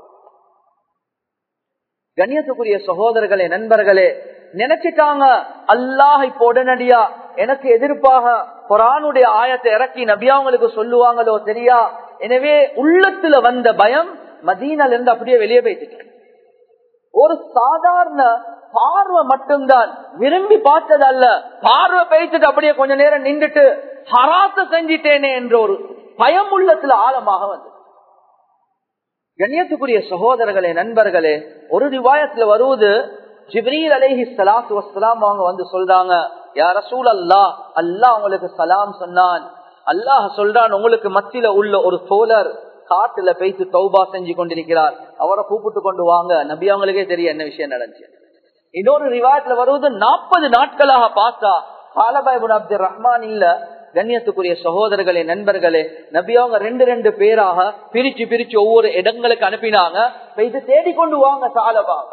Speaker 1: கண்ணியத்துக்குரிய சகோதரர்களே நண்பர்களே நினைச்சிட்டாங்க அல்லாஹ் இப்ப உடனடியா எனக்கு எதிர்ப்பாக குரானுடைய ஆயத்தை இறக்கி நபியாவங்களுக்கு சொல்லுவாங்களோ தெரியா எனவே உள்ளத்துல வந்த பயம் மதீனால இருந்து அப்படியே வெளியே போயிட்டு ஒரு சாதாரண பார்வை மட்டும்தான் விரும்பி பார்த்தது அல்ல பார்வை பேசிட்டு அப்படியே கொஞ்ச நேரம் நின்றுட்டு ஹராத்த செஞ்சிட்டேனே என்ற ஒரு பயம் உள்ளத்துல ஆழமாக வந்து கண்ணியத்துக்குரிய சகோதரர்களே நண்பர்களே ஒரு ரிவாயத்துல வருவது ஜிப்ரீல் அலேஹி சலாத்து வசலாம் அவங்க வந்து சொல்றாங்க யார சூழ் அல்லா அல்லாஹ் உங்களுக்கு சலாம் சொன்னான் அல்லாஹ் சொல்றான் உங்களுக்கு மத்தியில உள்ள ஒரு தோழர் காட்டுல பேசி தௌபா செஞ்சு கொண்டிருக்கிறார் அவரை கூப்பிட்டு கொண்டு வாங்க நபி அவங்களுக்கே தெரியும் என்ன விஷயம் நடந்துச்சு இன்னொரு ரிவாயத்துல வருவது நாற்பது நாட்களாக பார்த்தா காலபாய்புன் அப்துல் ரஹ்மான் இல்ல கண்ணியத்துக்குரிய சகோதரர்களே நண்பர்களே நபி அவங்க ரெண்டு ரெண்டு பேராக பிரிச்சு பிரிச்சு ஒவ்வொரு இடங்களுக்கு அனுப்பினாங்க இது தேடிக்கொண்டு வாங்க சாலபாக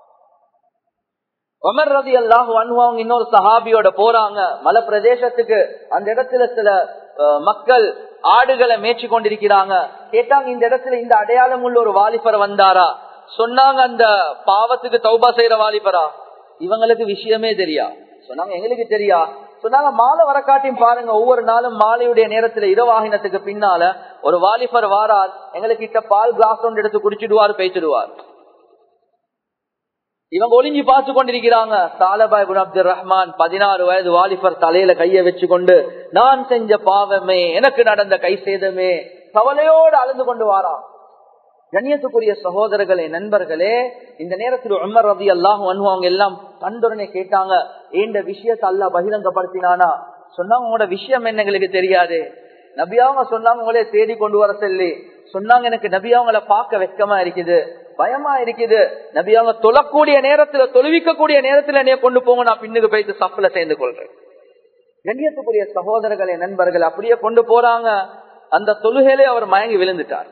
Speaker 1: ஒமர் ரதி அல்லாஹு அனுவாங்க இன்னொரு சஹாபியோட போறாங்க மலை பிரதேசத்துக்கு அந்த இடத்துல சில மக்கள் ஆடுகளை மேய்ச்சி கொண்டிருக்கிறாங்க கேட்டாங்க இந்த இடத்துல இந்த அடையாளம் உள்ள ஒரு வாலிபர் வந்தாரா சொன்னாங்க அந்த பாவத்துக்கு தௌபா செய்யற வாலிபரா இவங்களுக்கு விஷயமே தெரியா சொன்னாங்க எங்களுக்கு தெரியா சொன்னாங்க மாலை வர காட்டியும் பாருங்க ஒவ்வொரு நாளும் மாலையுடைய நேரத்துல இரவாகினத்துக்கு பின்னால ஒரு வாலிபர் வாரார் எங்களுக்கு கிட்ட பால் கிளாஸ் ஒன்று எடுத்து குடிச்சிடுவார் பேசிடுவார் இவங்க ஒளிஞ்சு பார்த்து கொண்டிருக்கிறாங்க சாலபாய் குன் அப்துல் ரஹ்மான் பதினாறு வயது வாலிபர் தலையில கைய வச்சு கொண்டு நான் செஞ்ச பாவமே எனக்கு நடந்த கை சேதமே கவலையோடு அழுந்து கொண்டு வாரான் கண்ணியத்துக்குரிய சகோதரர்களே நண்பர்களே இந்த நேரத்தில் உமர் ரவி அல்லாஹ் அவங்க எல்லாம் கண்டுடனே கேட்டாங்க இந்த விஷயத்தை அல்லா பகிரங்கப்படுத்தினானா சொன்னாங்க உங்களோட விஷயம் என்ன எங்களுக்கு தெரியாது நபியாவங்க சொன்னாங்க உங்களே தேடி கொண்டு வர சொல்லி சொன்னாங்க எனக்கு நபியாவங்களை பார்க்க வெக்கமா இருக்குது பயமா இருக்குது நபியாவங்க தொழக்கூடிய நேரத்துல தொழுவிக்கக்கூடிய நேரத்துல என்னைய கொண்டு போங்க நான் பின்னுக்கு போயிட்டு சஃப்ல சேர்ந்து கொள்றேன் கண்ணியத்துக்குரிய சகோதரர்களே நண்பர்கள் அப்படியே கொண்டு போறாங்க அந்த தொழுகையிலே அவர் மயங்கி விழுந்துட்டார்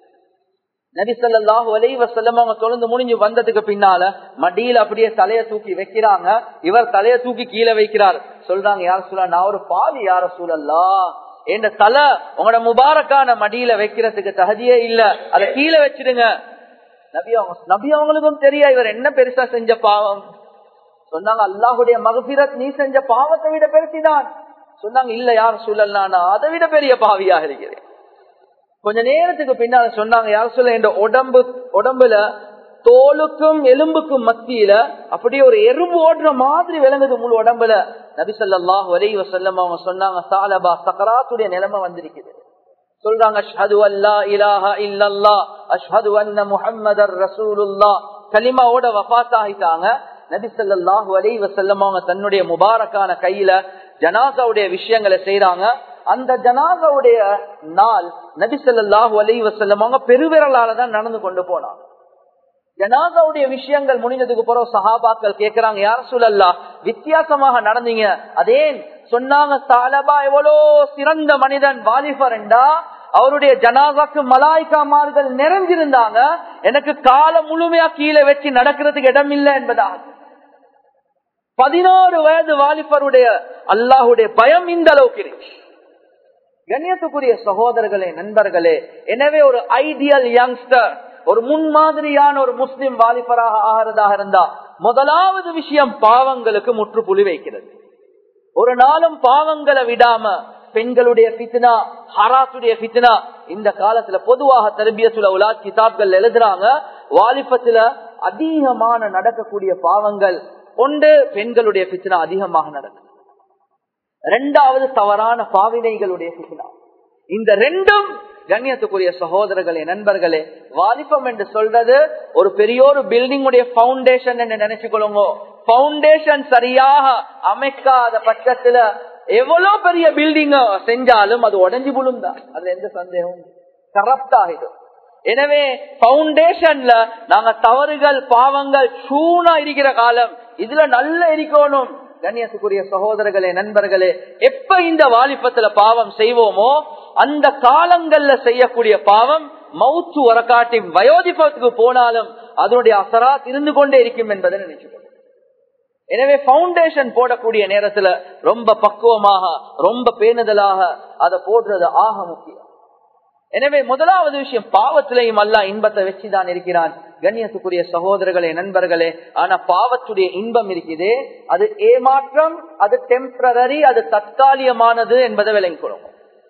Speaker 1: நபிசல்லாஹு அலை வசல்லம் அவங்க தொழுந்து முடிஞ்சு வந்ததுக்கு பின்னால மடியில அப்படியே தலைய தூக்கி வைக்கிறாங்க இவர் தலைய தூக்கி கீழே வைக்கிறார் சொல்றாங்க யார சூழல் நான் ஒரு பாவி யார சூழல்லா என் தலை உங்களோட முபாரக்கான மடியில வைக்கிறதுக்கு தகுதியே இல்ல அதை கீழே வச்சிடுங்க நபி அவங்க நபி அவங்களுக்கும் தெரியா இவர் என்ன பெருசா செஞ்ச பாவம் சொன்னாங்க அல்லாஹுடைய மகபிரத் நீ செஞ்ச பாவத்தை விட பெருசிதான் சொன்னாங்க இல்ல யார் சூழல் நான் அதை விட பெரிய பாவியாக இருக்கிறேன் கொஞ்ச நேரத்துக்கு பின்னால சொன்னாங்க யார் சொல்ல என் உடம்பு உடம்புல தோலுக்கும் எலும்புக்கும் மத்தியில அப்படியே ஒரு எறும்பு ஓடுற மாதிரி விளங்குது முழு உடம்புல நபிசல்லாஹ் வரை வசல்லம் அவங்க சொன்னாங்க சாலபா சக்கராத்துடைய நிலைமை வந்திருக்குது சொல்றாங்க அஷ்ஹது அல்லா இலாஹ இல்லல்லா அஷ்ஹது அன்ன முஹம்மதர் ரசூலுல்லா கலிமாவோட வஃபாத் ஆகிட்டாங்க நபி ஸல்லல்லாஹு அலைஹி வஸல்லம் அவங்க தன்னுடைய முபாரக்கான கையில ஜனாசாவுடைய விஷயங்களை செய்யறாங்க அந்த ஜனாசாவுடைய நாள் நபி ஸல்லல்லாஹு அலைஹி வஸல்லம் அவங்க பெருவிரலால தான் நடந்து கொண்டு போனாங்க ஜனாதாவுடைய விஷயங்கள் முடிஞ்சதுக்கு பிறகு சஹாபாக்கள் கேக்குறாங்க யார சூழல்லா வித்தியாசமாக நடந்தீங்க அதே சொன்னாங்க சாலபா எவ்வளோ சிறந்த மனிதன் வாலிபரண்டா அவருடைய ஜனாதாக்கு மலாய்க்காமார்கள் நிறைஞ்சிருந்தாங்க எனக்கு காலம் முழுமையா கீழே வச்சு நடக்கிறதுக்கு இடம் இல்லை என்பதாக பதினாறு வயது வாலிபருடைய அல்லாஹுடைய பயம் இந்த அளவுக்கு இருக்கு கண்ணியத்துக்குரிய சகோதரர்களே நண்பர்களே எனவே ஒரு ஐடியல் யங்ஸ்டர் ஒரு முன்மாதிரியான ஒரு முஸ்லிம் வாலிபராக ஆகிறதாக இருந்தா முதலாவது விஷயம் பாவங்களுக்கு முற்றுப்புள்ளி வைக்கிறது ஒரு நாளும் பாவங்களை விடாம பெண்களுடைய பித்னா ஹராத்துடைய பித்னா இந்த காலத்துல பொதுவாக தரபியத்துல உலா கிதாப்கள் எழுதுறாங்க வாலிபத்துல அதிகமான நடக்கக்கூடிய பாவங்கள் கொண்டு பெண்களுடைய பித்னா அதிகமாக நடக்கும் ரெண்டாவது தவறான பாவினைகளுடைய பித்னா இந்த ரெண்டும் கண்ணியத்துக்குரிய சகோதரர்களே நண்பர்களே வாலிபம் என்று சொல்றது ஒரு பெரிய ஒரு பில்டிங் உடைய பவுண்டேஷன் என்று நினைச்சுக்கொள்ளுங்க பவுண்டேஷன் சரியாக அமைக்காத பட்சத்துல எவ்வளவு பெரிய பில்டிங் செஞ்சாலும் அது உடஞ்சி விழுந்தா அதுல எந்த சந்தேகம் கரப்ட் ஆகிடும் எனவே பவுண்டேஷன்ல நாங்க தவறுகள் பாவங்கள் சூனா இருக்கிற காலம் இதுல நல்ல இருக்கணும் கண்ணியத்துக்குரிய சகோதரர்களே நண்பர்களே எப்ப இந்த வாலிபத்துல பாவம் செய்வோமோ அந்த காலங்கள்ல செய்யக்கூடிய பாவம் மவுத்து வரக்காட்டி வயோதிபத்துக்கு போனாலும் அதனுடைய அசராத் இருந்து கொண்டே இருக்கும் என்பதை நினைச்சுக்கணும் எனவே பவுண்டேஷன் போடக்கூடிய நேரத்துல ரொம்ப பக்குவமாக ரொம்ப பேணுதலாக அதை போடுறது ஆக முக்கியம் எனவே முதலாவது விஷயம் பாவத்திலையும் அல்ல இன்பத்தை வச்சுதான் இருக்கிறான் கண்ணியத்துக்குரிய சகோதரர்களே நண்பர்களே ஆனா பாவத்துடைய இன்பம் இருக்குதே அது ஏமாற்றம் அது டெம்பரரி அது தற்காலிகமானது என்பதை விளங்கிக்கொள்ளும்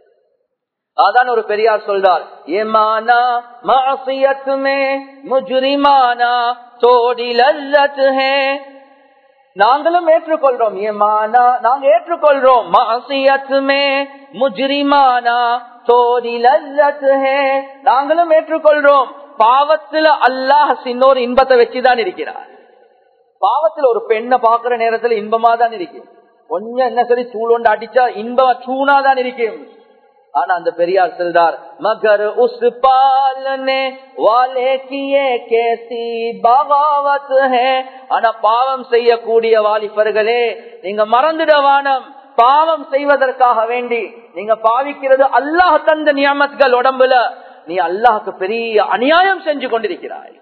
Speaker 1: அதான் ஒரு பெரியார் சொல்றார் ஏமானா மாசியத்துமே முஜுரிமானா தோடி லல்லத் ஹே நாங்களும் ஏற்றுக்கொள்றோம் ஏமானா நாங்க ஏற்றுக்கொள்றோம் மாசியத்துமே முஜ்ரிமானா தோடி லல்லத் ஹே நாங்களும் ஏற்றுக்கொள்றோம் பாவத்துல அல்லாஹ் சின்னொரு இன்பத்தை வச்சுதான் இருக்கிறார் பாவத்துல ஒரு பெண்ணை பாக்குற நேரத்துல இன்பமா தான் இருக்கு கொஞ்சம் என்ன சரி சூழொண்டு அடிச்சா இன்பம் சூனாதான் இருக்கும் ஆனா அந்த பெரியார் சொல்றார் மகர் உஸ் பாலனே வாலே கியே கேசி பகாவத் ஹே ஆனா பாவம் செய்யக்கூடிய வாலிபர்களே நீங்க மறந்துடவானம் பாவம் செய்வதற்காக வேண்டி நீங்க பாவிக்கிறது அல்லாஹ் தந்த நியமத்கள் உடம்புல நீ அல்லாஹுக்கு பெரிய அநியாயம் செஞ்சு கொண்டிருக்கிறாய்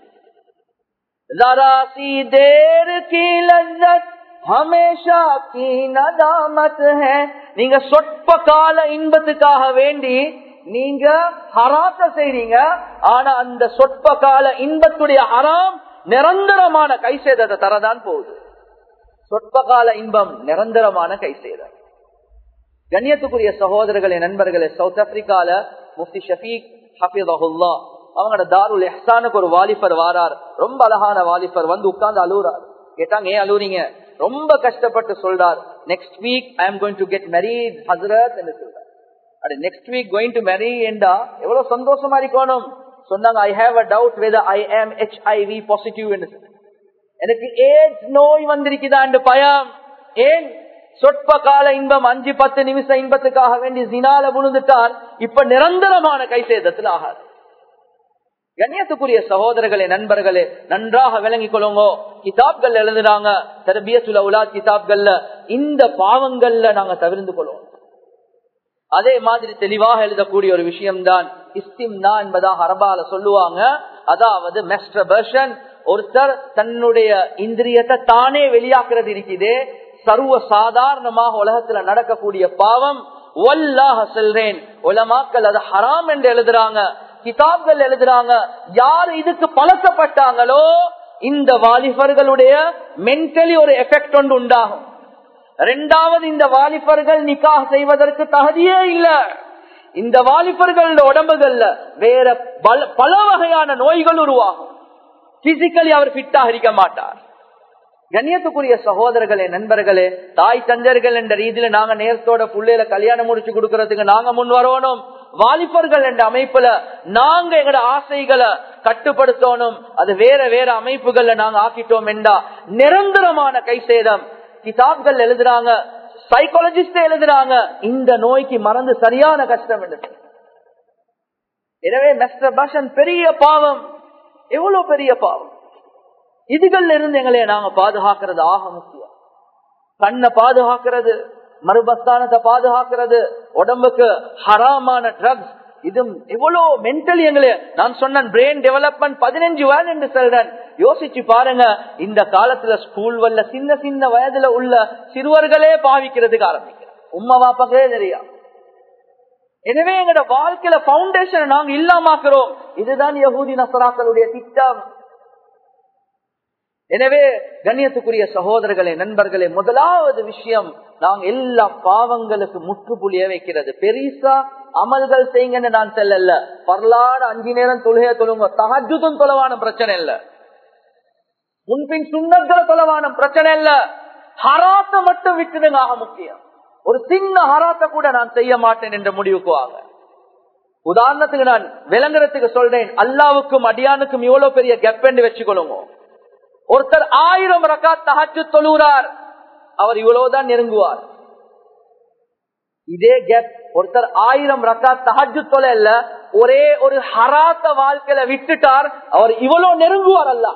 Speaker 1: ஜராசி தேர் கி லஜ்ஜத் ஹமேஷா கி நதாமத் ஹே நீங்க சொற்ப கால இன்பத்துக்காக வேண்டி நீங்க ஹராத்த செய்றீங்க ஆனா அந்த சொற்ப கால இன்பத்துடைய ஹராம் நிரந்தரமான கை சேதத்தை தரதான் போகுது சொற்ப கால இன்பம் நிரந்தரமான கை சேதம் கண்ணியத்துக்குரிய சகோதரர்களே நண்பர்களே சவுத் ஆப்பிரிக்கால முஃப்தி ஷபீக் ஹபீதஹுல்லா அவங்களோட தாருல் எஹ்சானுக்கு ஒரு வாலிபர் வாரார் ரொம்ப அழகான வாலிபர் வந்து உட்கார்ந்து அழுகுறார் கேட்டாங்க ஏன் அழுவுறீங்க ரொம்ப கஷ்டப்பட்டு சொல்றார் next week I am going to get married Hazrat என்று சொல்றார் அது next week going to marry என்றா எவ்வளவு சந்தோஷமா இருக்கணும் சொன்னாங்க I have a doubt whether I am HIV positive என்று எனக்கு ஏஜ் நோய் வந்திருக்குதா என்று பயம் ஏன் சொற்ப கால இன்பம் அஞ்சு பத்து நிமிஷம் இன்பத்துக்காக வேண்டி ஜினால விழுந்துட்டான் இப்ப நிரந்தரமான கை சேதத்தில் ஆகாது கண்ணியத்துக்குரிய சகோதரர்களே நண்பர்களே நன்றாக விளங்கிக் கொள்ளுங்க கிதாப்கள் எழுதுறாங்க தரபியத்துல உலா கிதாப்கள்ல இந்த பாவங்கள்ல நாங்க தவிர்ந்து கொள்வோம் அதே மாதிரி தெளிவாக எழுதக்கூடிய ஒரு விஷயம்தான் இஸ்திம்னா என்பதாக அரபால சொல்லுவாங்க அதாவது மெஸ்டர்பர்ஷன் ஒருத்தர் தன்னுடைய இந்திரியத்தை தானே வெளியாக்குறது இருக்குதே சர்வ சாதாரணமாக உலகத்துல நடக்கக்கூடிய பாவம் ஒல்லாக செல்றேன் உலமாக்கள் அது ஹராம் என்று எழுதுறாங்க கிதாப்கள் எழுதுறாங்க யார் இதுக்கு பழக்கப்பட்டாங்களோ இந்த வாலிபர்களுடைய மென்டலி ஒரு எஃபெக்ட் ஒன்று உண்டாகும் ரெண்டாவது இந்த வாலிபர்கள் நிக்காக செய்வதற்கு தகுதியே இல்ல இந்த வாலிபர்களோட உடம்புகள்ல வேற பல வகையான நோய்கள் உருவாகும் பிசிக்கலி அவர் ஃபிட்டாக இருக்க மாட்டார் கண்ணியத்துக்குரிய சகோதரர்களே நண்பர்களே தாய் தந்தர்கள் என்ற ரீதியில நாங்க நேரத்தோட புள்ளையில கல்யாணம் முடிச்சு கொடுக்கறதுக்கு நாங்க முன் வரணும் வாலிபர்கள் என்ற அமைப்புல நாங்க எங்கட ஆசைகளை கட்டுப்படுத்தணும் அது வேற வேற அமைப்புகள்ல நாங்க ஆக்கிட்டோம் என்றா நிரந்தரமான கை சேதம் கிதாப்கள் எழுதுறாங்க சைக்காலஜிஸ்ட் எழுதுறாங்க இந்த நோய்க்கு மறந்து சரியான கஷ்டம் என்று எனவே மெஸ்டர் பஷன் பெரிய பாவம் எவ்வளவு பெரிய பாவம் இதுகள்ல இருந்து எங்களை நாங்க பாதுகாக்கிறது ஆக முக்கியம் கண்ணை பாதுகாக்கிறது மறுபஸ்தானத்தை பாதுகாக்கிறது உடம்புக்கு ஹராமான ட்ரக்ஸ் இது எவ்வளவு மென்டலி எங்களே நான் சொன்னேன் பிரெயின் டெவலப்மெண்ட் பதினஞ்சு வயது என்று சொல்றேன் யோசிச்சு பாருங்க இந்த காலத்துல ஸ்கூல் வல்ல சின்ன சின்ன வயதுல உள்ள சிறுவர்களே பாவிக்கிறதுக்கு ஆரம்பிக்கிறேன் உம்மா பாப்பாக்கே தெரியும் எனவே எங்களோட வாழ்க்கையில பவுண்டேஷன் நாங்க இல்லாமாக்குறோம் இதுதான் யகூதி நசராக்களுடைய திட்டம் எனவே கண்ணியத்துக்குரிய சகோதரர்களே நண்பர்களே முதலாவது விஷயம் நாங்க எல்லா பாவங்களுக்கு முற்றுப்புள்ளிய வைக்கிறது பெரிசா அமல்கள் செய்யுங்கன்னு நான் செல்லல பரலாடு அஞ்சு நேரம் தொழுகைய தொழுங்க தகஜுதும் தொலைவான பிரச்சனை இல்ல முன்பின் சுண்ணங்களை தொலைவான பிரச்சனை இல்ல ஹராத்த மட்டும் விட்டுடுங்க ஆக முக்கியம் ஒரு சின்ன ஹராத்த கூட நான் செய்ய மாட்டேன் என்ற முடிவுக்கு வாங்க உதாரணத்துக்கு நான் விளங்குறதுக்கு சொல்றேன் அல்லாவுக்கும் அடியானுக்கும் இவ்வளவு பெரிய கெப்பெண்டு வச்சுக்கொள்ளுங்க ஒருத்தர் ஆயிரம் ரக்கா தகச்சு தொழுகிறார் அவர் இவ்வளவுதான் நெருங்குவார் இதே கேப் ஒருத்தர் ஆயிரம் ரக்கா தகஜு தொலைல ஒரே ஒரு ஹராத்த வாழ்க்கையில விட்டுட்டார் அவர் இவ்வளவு நெருங்குவார் அல்ல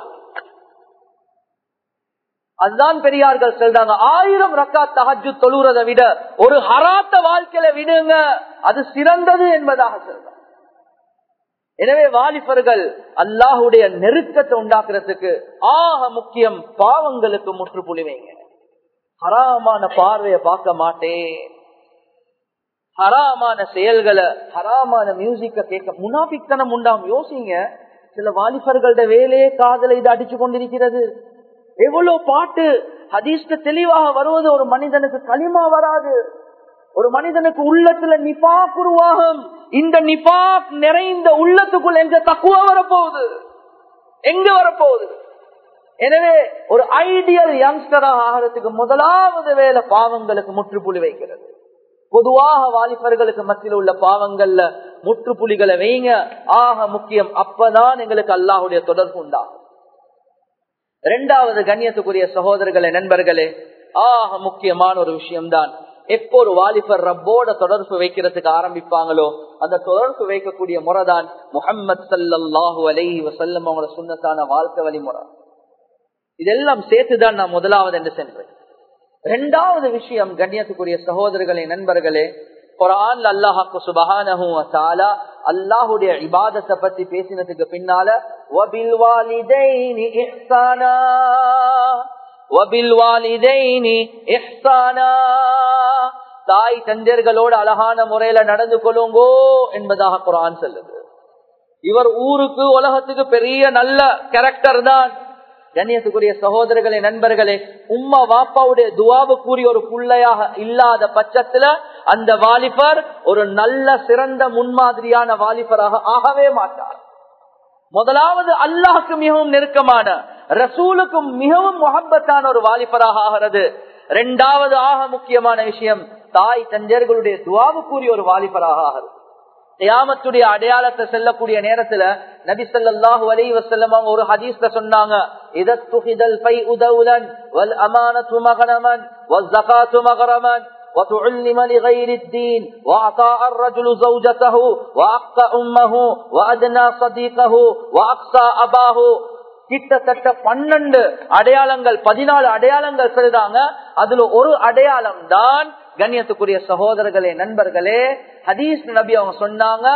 Speaker 1: அதுதான் பெரியார்கள் சொல்றாங்க ஆயிரம் ரக்கா தகஜு தொழுறதை விட ஒரு ஹராத்த வாழ்க்கையில விடுங்க அது சிறந்தது என்பதாக சொல்றாங்க எனவே வாலிபர்கள் அல்லாஹுடைய நெருக்கத்தை உண்டாக்குறதுக்கு ஆக முக்கியம் பாவங்களுக்கு முற்றுப்புள்ளி வைங்க ஹராமான பார்வைய பார்க்க மாட்டேன் ஹராமான செயல்களை ஹராமான மியூசிக்க கேட்க முனாபித்தனம் உண்டாகும் யோசிங்க சில வாலிபர்களோட வேலையே காதல இது அடிச்சு கொண்டிருக்கிறது எவ்வளவு பாட்டு ஹதீஷ்ட தெளிவாக வருவது ஒரு மனிதனுக்கு களிமா வராது ஒரு மனிதனுக்கு உள்ளத்துல நிபாக் உருவாகும் இந்த நிபாக் நிறைந்த உள்ளத்துக்குள் எங்க தக்குவா வரப்போகுது எங்க வரப்போகுது எனவே ஒரு ஐடியல் யங்ஸ்டராக ஆகிறதுக்கு முதலாவது வேலை பாவங்களுக்கு முற்றுப்புள்ளி வைக்கிறது பொதுவாக வாலிபர்களுக்கு மத்தியில் உள்ள பாவங்கள்ல முற்றுப்புள்ளிகளை வைங்க ஆக முக்கியம் அப்பதான் எங்களுக்கு அல்லாஹுடைய தொடர்பு உண்டாகும் இரண்டாவது கண்ணியத்துக்குரிய சகோதரர்களே நண்பர்களே ஆக முக்கியமான ஒரு விஷயம்தான் எப்போ ஒரு வாலிபர் ரப்போட தொடர்பு வைக்கிறதுக்கு ஆரம்பிப்பாங்களோ அந்த தொடர்பு வைக்கக்கூடிய முறைதான் முகம்மது சல்லாஹூ அலைஹி வசல்லம் அவங்களோட சுண்ணத்தான வாழ்க்கை வழிமுறை இதெல்லாம் சேர்த்துதான் நான் முதலாவது என்று சென்றேன் இரண்டாவது விஷயம் கண்ணியத்துக்குரிய சகோதரர்களே நண்பர்களே குரான் அல்லாஹாக்கு சுபஹானஹு தாலா அல்லாஹுடைய இபாதத்தை பத்தி பேசினதுக்கு பின்னால வபில் வாலிதைனி இஹ்சானா வபில் வாலிதைனி இஹ்சானா தாய் தந்தர்களோட அழகான முறையில நடந்து கொள்ளுங்கோ என்பதாக குரான் சொல்லுது இவர் ஊருக்கு உலகத்துக்கு பெரிய நல்ல கேரக்டர் தான் கண்ணியத்துக்குரிய சகோதரர்களே நண்பர்களே உம்மா வாப்பாவுடைய துவாவு கூறிய ஒரு புள்ளையாக இல்லாத பட்சத்துல அந்த வாலிபர் ஒரு நல்ல சிறந்த முன்மாதிரியான வாலிபராக ஆகவே மாட்டார் முதலாவது அல்லாஹுக்கு மிகவும் நெருக்கமான ரசூலுக்கும் மிகவும் முகப்பத்தான ஒரு வாலிபராக ஆகிறது இரண்டாவது ஆக முக்கியமான விஷயம் தாய் தஞ்சர்களுடைய துவாவு கூறிய ஒரு வாலிபராக ஆகிறது தியாமத்துடைய அடையாளத்தை செல்லக்கூடிய நேரத்துல நபி ஸல்லல்லாஹு அலைஹி வஸல்லம் அவங்க ஒரு ஹதீஸ்ல சொன்னாங்க இதத்துஹிதல் ஃபை உதவுலன் வல் அமானத்து மகனமன் வல் ஜகாத்து மகரமன் وتعلم لغير الدين وأعطاء الرجل زوجته وأقصى أمه وأدنى صديقه وأقصى أباه கிட்டத்தட்ட பன்னெண்டு அடையாளங்கள் பதினாலு அடையாளங்கள் சொல்றாங்க அதுல ஒரு அடையாளம் தான் கண்ணியத்துக்குரிய சகோதரர்களே நண்பர்களே ஹதீஸ் நபி அவங்க சொன்னாங்க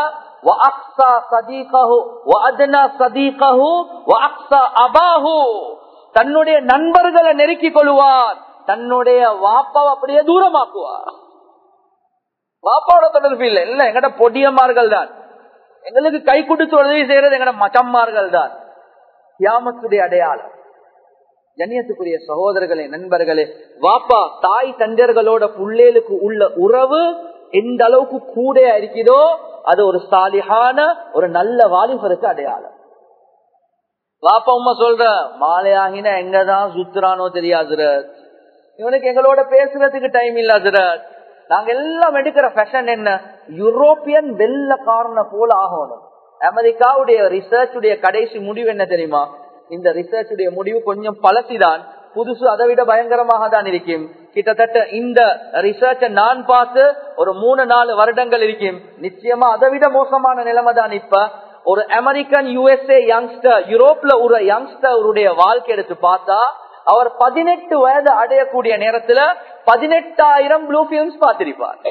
Speaker 1: தன்னுடைய நண்பர்களை நெருக்கிக் கொள்வார் தன்னுடைய வாப்பாவை அப்படியே தூரமாக்குவார் வாப்பாவோட தொடர்பு இல்லை இல்ல எங்கட பொடியமார்கள் தான் எங்களுக்கு கை கொடுத்து உதவி செய்யறது எங்கட மச்சம்மார்கள் தான் கியாமத்துடைய அடையாளம் கண்ணியத்துக்குரிய சகோதரர்களே நண்பர்களே வாப்பா தாய் தஞ்சர்களோட புள்ளேலுக்கு உள்ள உறவு எந்த அளவுக்கு கூட இருக்கிறதோ அது ஒரு சாலிகான ஒரு நல்ல வாலிபருக்கு அடையாளம் வாப்பா உமா சொல்ற மாலையாகின எங்கதான் சுத்துறானோ தெரியாது இவனுக்கு எங்களோட பேசுறதுக்கு டைம் இல்ல நாங்க எல்லாம் எடுக்கிற ஃபேஷன் என்ன யூரோப்பியன் வெள்ள காரண போல ஆகணும் அமெரிக்காவுடைய ரிசர்ச் உடைய கடைசி முடிவு என்ன தெரியுமா இந்த ரிசர்ச் உடைய முடிவு கொஞ்சம் பழசிதான் புதுசு அதை விட பயங்கரமாக தான் இருக்கும் கிட்டத்தட்ட இந்த ரிசர்ச்ச நான் பார்த்து ஒரு மூணு நாலு வருடங்கள் இருக்கும் நிச்சயமா அதை விட மோசமான நிலைமை தான் இப்ப ஒரு அமெரிக்கன் யுஎஸ்ஏ யங்ஸ்டர் யூரோப்ல ஒரு யங்ஸ்டருடைய வாழ்க்கை எடுத்து பார்த்தா அவர் பதினெட்டு வயது அடையக்கூடிய நேரத்துல பதினெட்டாயிரம் ப்ளூ பிலிம்ஸ் பார்த்திருப்பார்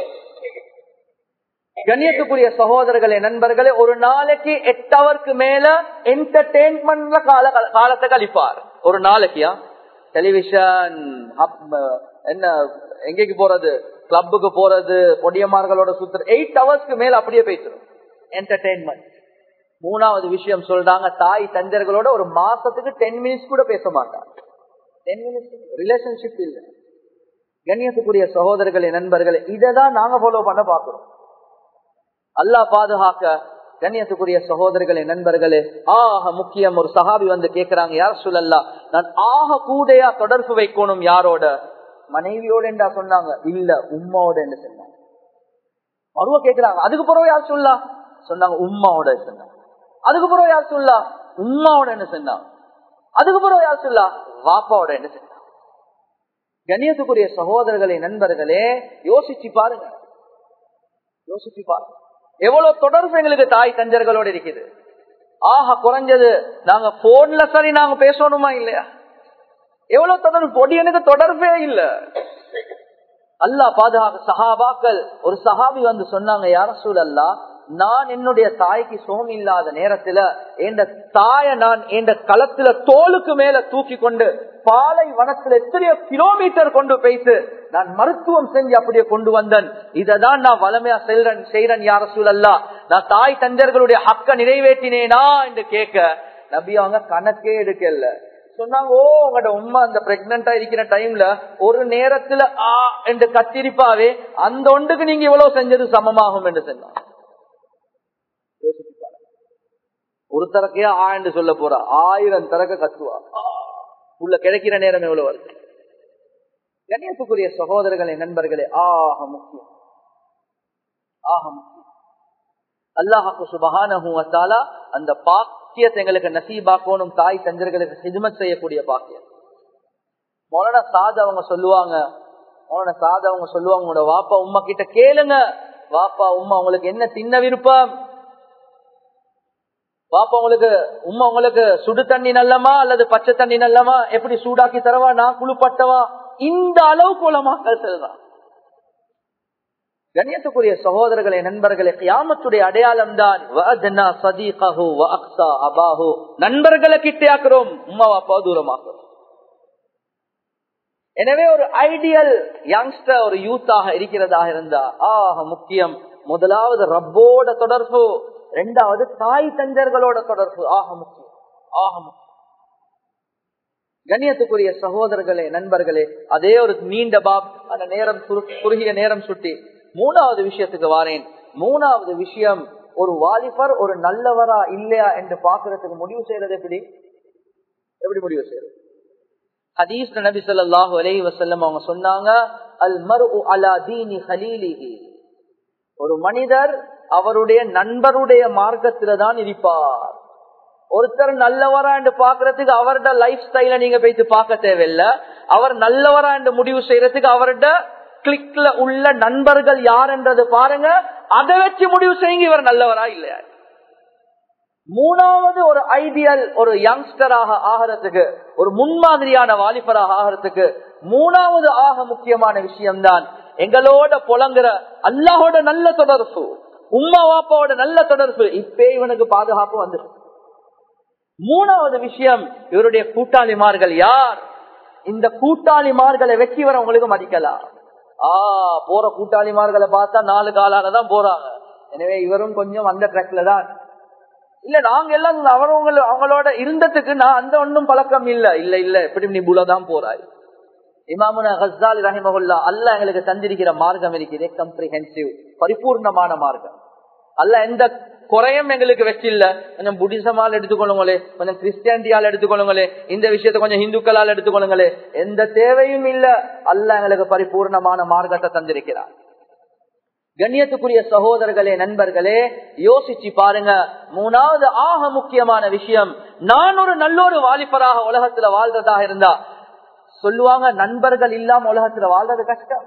Speaker 1: கண்ணியத்துக்குரிய சகோதரர்களே நண்பர்களே ஒரு நாளைக்கு எட்டு ஹவருக்கு மேல என்டர்டெயின்மெண்ட் கால காலத்தை கழிப்பார் ஒரு நாளைக்கியா டெலிவிஷன் என்ன எங்கேக்கு போறது கிளப்புக்கு போறது பொடியமார்களோட சுத்துற எயிட் ஹவர்ஸ்க்கு மேல அப்படியே பேசிடும் என்டர்டெயின்மெண்ட் மூணாவது விஷயம் சொல்றாங்க தாய் தஞ்சர்களோட ஒரு மாசத்துக்கு டென் மினிட்ஸ் கூட பேச மாட்டாங்க டென் மினிட்ஸ் ரிலேஷன்ஷிப் இல்லை கண்ணியத்துக்குரிய சகோதரர்களே நண்பர்களே இதை தான் நாங்க ஃபாலோ பண்ண பாக்குறோம் அல்லா பாதுகாக்க கண்ணியத்துக்குரிய சகோதரர்களே நண்பர்களே ஆக முக்கியம் ஒரு சஹாபி வந்து கேக்குறாங்க யார் சொல்லல்லா நான் ஆக கூடையா தொடர்பு வைக்கணும் யாரோட மனைவியோட என்றா சொன்னாங்க இல்ல உம்மாவோட என்று சொன்னாங்க மறுவ கேக்குறாங்க அதுக்கு பிறகு யார் சொல்லா சொன்னாங்க உம்மாவோட சொன்னாங்க அதுக்கு பிறகு யார் சொல்லா உம்மாவோட என்ன சொன்னாங்க அதுக்கு பிறகு யார் சொல்லா வாப்பாவோட என்ன சொன்னாங்க கண்ணியத்துக்குரிய சகோதரர்களே நண்பர்களே யோசிச்சு பாருங்க யோசிச்சு பாருங்க எவ்வளவு தொடர்பு எங்களுக்கு தாய் தஞ்சர்களோட இருக்குது ஆஹா குறைஞ்சது நாங்க போன்ல சரி நாங்க பேசணுமா இல்லையா எவ்வளவு தொடர்பு பொடி எனக்கு தொடர்பே இல்ல அல்லா பாதுகாக்க சஹாபாக்கள் ஒரு சஹாபி வந்து சொன்னாங்க யார சூழல்லா நான் என்னுடைய தாய்க்கு சோம் இல்லாத நேரத்துல என் தாய நான் என் களத்துல தோலுக்கு மேல தூக்கி கொண்டு பாலை வனத்துல எத்தனையோ கிலோமீட்டர் கொண்டு போய்த்து நான் மருத்துவம் செஞ்சு அப்படியே கொண்டு வந்தேன் இததான் நான் வளமையா செல்றேன் செய்யறேன் யார சூழல்லா நான் தாய் தஞ்சர்களுடைய ஹக்க நிறைவேற்றினேனா என்று கேட்க நபி அவங்க கணக்கே எடுக்கல சொன்னாங்க ஓ உங்களோட உண்மை அந்த பிரெக்னண்டா இருக்கிற டைம்ல ஒரு நேரத்துல ஆ என்று கத்திரிப்பாவே அந்த ஒன்றுக்கு நீங்க இவ்வளவு செஞ்சது சமமாகும் என்று சொன்னாங்க ஒரு தரக்கையா ஆ என்று சொல்ல போறா ஆயிரம் தரக்க கத்துவா உள்ள கிடைக்கிற நேரம் எவ்வளவு வருது கண்ணியத்துக்குரிய சகோதரர்களே நண்பர்களே ஆக முக்கியம் ஆக முக்கியம் அல்லாஹாக்கு சுபகான அந்த பாக்கியத்தை எங்களுக்கு நசீபாக்கணும் தாய் தஞ்சர்களுக்கு ஹிதுமத் செய்யக்கூடிய பாக்கியம் மொலன சாத அவங்க சொல்லுவாங்க மொலன சாத அவங்க சொல்லுவாங்க உங்களோட வாப்பா உமா கிட்ட கேளுங்க வாப்பா உமா உங்களுக்கு என்ன தின்ன விருப்பம் பாப்பா உங்களுக்கு உமா உங்களுக்கு சுடு தண்ணி நல்லமா அல்லது பச்சை தண்ணி நல்லமா எப்படி சூடாக்கி தரவா நான் குழுப்பட்டவா இந்த அளவுக்கு உலமாக்கள் செல்றான் கண்ணியத்துக்குரிய சகோதரர்களே நண்பர்களே கியாமத்துடைய அடையாளம் தான் நண்பர்களை கிட்டையாக்குறோம் உமா அப்பா தூரமாக்குறோம் எனவே ஒரு ஐடியல் யங்ஸ்டர் ஒரு யூத்தாக இருக்கிறதாக இருந்தா ஆக முக்கியம் முதலாவது ரப்போட தொடர்பு ரெண்டாவது தாய் தஞ்சர்களோட தொடர்பு ஆக முக்கியம் ஆக முக்கியம் கண்ணியத்துக்குரிய சகோதரர்களே நண்பர்களே அதே ஒரு நீண்ட பாப் அந்த நேரம் குறுகிய நேரம் சுட்டி மூணாவது விஷயத்துக்கு வாரேன் மூணாவது விஷயம் ஒரு வாலிபர் ஒரு நல்லவரா இல்லையா என்று பாக்குறதுக்கு முடிவு செய்யறது எப்படி எப்படி முடிவு செய்யறது ஹதீஸ் நபி சொல்லாஹு அலைஹி வசல்லம் அவங்க சொன்னாங்க அல் மரு அலா தீனி ஹலீலிஹி ஒரு மனிதர் அவருடைய நண்பருடைய மார்க்கத்தில தான் இருப்பார் ஒருத்தர் நல்லவரா என்று பாக்குறதுக்கு அவரோட லைஃப் ஸ்டைல நீங்க போயிட்டு பார்க்க தேவையில்ல அவர் நல்லவரா என்று முடிவு செய்யறதுக்கு அவரோட கிளிக்ல உள்ள நண்பர்கள் யார் என்றது பாருங்க அதை வச்சு முடிவு செய்யுங்க இவர் நல்லவரா இல்லையா மூணாவது ஒரு ஐடியல் ஒரு யங்ஸ்டராக ஆகிறதுக்கு ஒரு முன்மாதிரியான வாலிபராக ஆகிறதுக்கு மூணாவது ஆக முக்கியமான விஷயம்தான் எங்களோட புலங்குற அல்லாஹோட நல்ல தொடர்பு உம்மா வாப்பாவோட நல்ல தொடர்பு இப்பே இவனுக்கு பாதுகாப்பு வந்துடும் மூணாவது விஷயம் இவருடைய கூட்டாளிமார்கள் யார் இந்த கூட்டாளிமார்களை வச்சு இவர் உங்களுக்கு மதிக்கலாம் ஆ போற கூட்டாளிமார்களை பார்த்தா நாலு காலால தான் போறாங்க எனவே இவரும் கொஞ்சம் அந்த ட்ரெக்ல தான் இல்ல நாங்க எல்லாம் அவரவங்க அவங்களோட இருந்ததுக்கு நான் அந்த ஒன்னும் பழக்கம் இல்ல இல்ல இல்ல எப்படி நீ புலதான் போறாய் இமாமுன ஹசாலி ரஹிமகுல்லா அல்ல எங்களுக்கு தந்திருக்கிற மார்க்கம் இருக்குது கம்ப்ரிஹென்சிவ் பரிபூர்ணமான மார்க்கம் அல்ல எந்த குறையும் எங்களுக்கு வச்சில்ல கொஞ்சம் புத்திசமால் எடுத்துக்கொள்ளுங்களே கொஞ்சம் கிறிஸ்டியானிட்டியால் எடுத்துக்கொள்ளுங்களே இந்த விஷயத்த கொஞ்சம் இந்துக்களால் எடுத்துக்கொள்ளுங்களே எந்த தேவையும் இல்ல அல்ல எங்களுக்கு பரிபூர்ணமான மார்க்கத்தை தந்திருக்கிறார் கண்ணியத்துக்குரிய சகோதரர்களே நண்பர்களே யோசிச்சு பாருங்க மூணாவது ஆக முக்கியமான விஷயம் நான் ஒரு நல்ல ஒரு வாலிபராக உலகத்துல வாழ்றதாக இருந்தா சொல்லுவாங்க நண்பர்கள் இல்லாம உலகத்துல வாழ்றது கஷ்டம்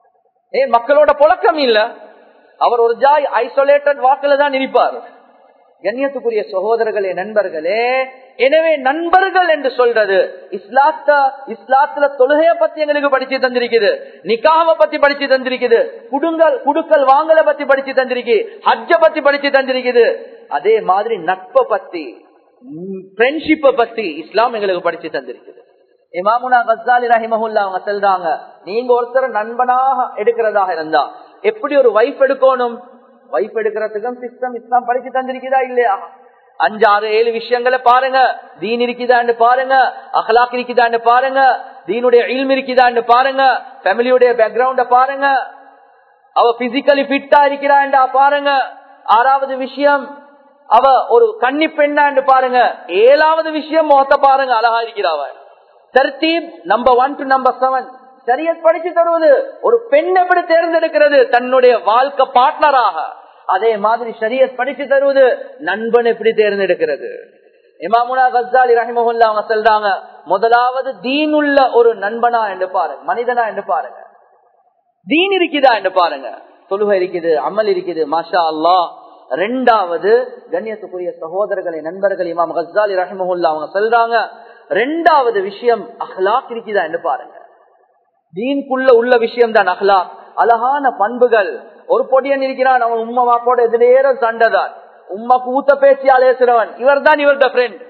Speaker 1: ஏ மக்களோட புழக்கம் இல்ல அவர் ஒரு ஜாய் ஐசோலேட்டட் வாக்குல தான் இருப்பார் கண்ணியத்துக்குரிய சகோதரர்களே நண்பர்களே எனவே நண்பர்கள் என்று சொல்றது இஸ்லாத்த இஸ்லாத்துல தொழுகைய பத்தி எங்களுக்கு படிச்சு தந்திருக்குது நிக்காவ பத்தி படிச்சு தந்திருக்குது குடுங்கல் குடுக்கல் வாங்கல பத்தி படிச்சு தந்திருக்கு ஹஜ்ஜ பத்தி படிச்சு தந்திருக்குது அதே மாதிரி நட்பை பத்தி ஃப்ரெண்ட்ஷிப்பை பத்தி இஸ்லாம் எங்களுக்கு படிச்சு தந்திருக்குது இமாமுனா கசாலி ரஹிமஹுல்லா அவங்க சொல்றாங்க நீங்க ஒருத்தர் நண்பனாக எடுக்கிறதாக இருந்தா எப்படி ஒரு வைஃப் எடுக்கணும் வைஃப் எடுக்கிறதுக்கும் சிஸ்டம் இஸ்லாம் படிச்சு தந்திருக்குதா இல்லையா அஞ்சாறு ஏழு விஷயங்களை பாருங்க தீன் இருக்குதான்னு பாருங்க அகலாக் இருக்குதான்னு பாருங்க தீனுடைய இல்ம் இருக்குதான்னு பாருங்க ஃபேமிலியுடைய பேக்ரவுண்ட பாருங்க அவ பிசிக்கலி பிட்டா இருக்கிறாண்டா பாருங்க ஆறாவது விஷயம் அவ ஒரு கன்னி பெண்ணாண்டு பாருங்க ஏழாவது விஷயம் மொத்த பாருங்க அழகா இருக்கிறாவ தர்த்தீப் number one to number seven சரியத் படிச்சு தருவது ஒரு பெண் எப்படி தேர்ந்தெடுக்கிறது தன்னுடைய வாழ்க்கை பார்ட்னராக அதே மாதிரி ஷரியத் படிச்சு தருவது நண்பன் எப்படி தேர்ந்தெடுக்கிறது இமாமுனா கசாலி ரஹிமஹுல்லா அவங்க சொல்றாங்க முதலாவது தீனுள்ள ஒரு நண்பனா என்று பாருங்க மனிதனா என்று பாருங்க தீன் இருக்குதா என்று பாருங்க தொழுகை இருக்குது அமல் இருக்குது மாஷா அல்லா ரெண்டாவது கண்ணியத்துக்குரிய சகோதரர்களை நண்பர்கள் இமாம் கசாலி ரஹிமஹுல்லா அவங்க சொல்றாங்க ரெண்டாவது விஷயம் அஹ்லாக் இருக்குதா என்று பாருங்க தீன்குள்ள உள்ள விஷயம் தான் அஹ்லாக் அழகான பண்புகள் ஒரு பொடியன் இருக்கிறான் அவன் உம்மா வாப்போட எதிரேற சண்டைதான் உம்மா கூத்த பேச்சியால் ஏசுறவன் இவர் தான் இவர்த ஃப்ரெண்ட்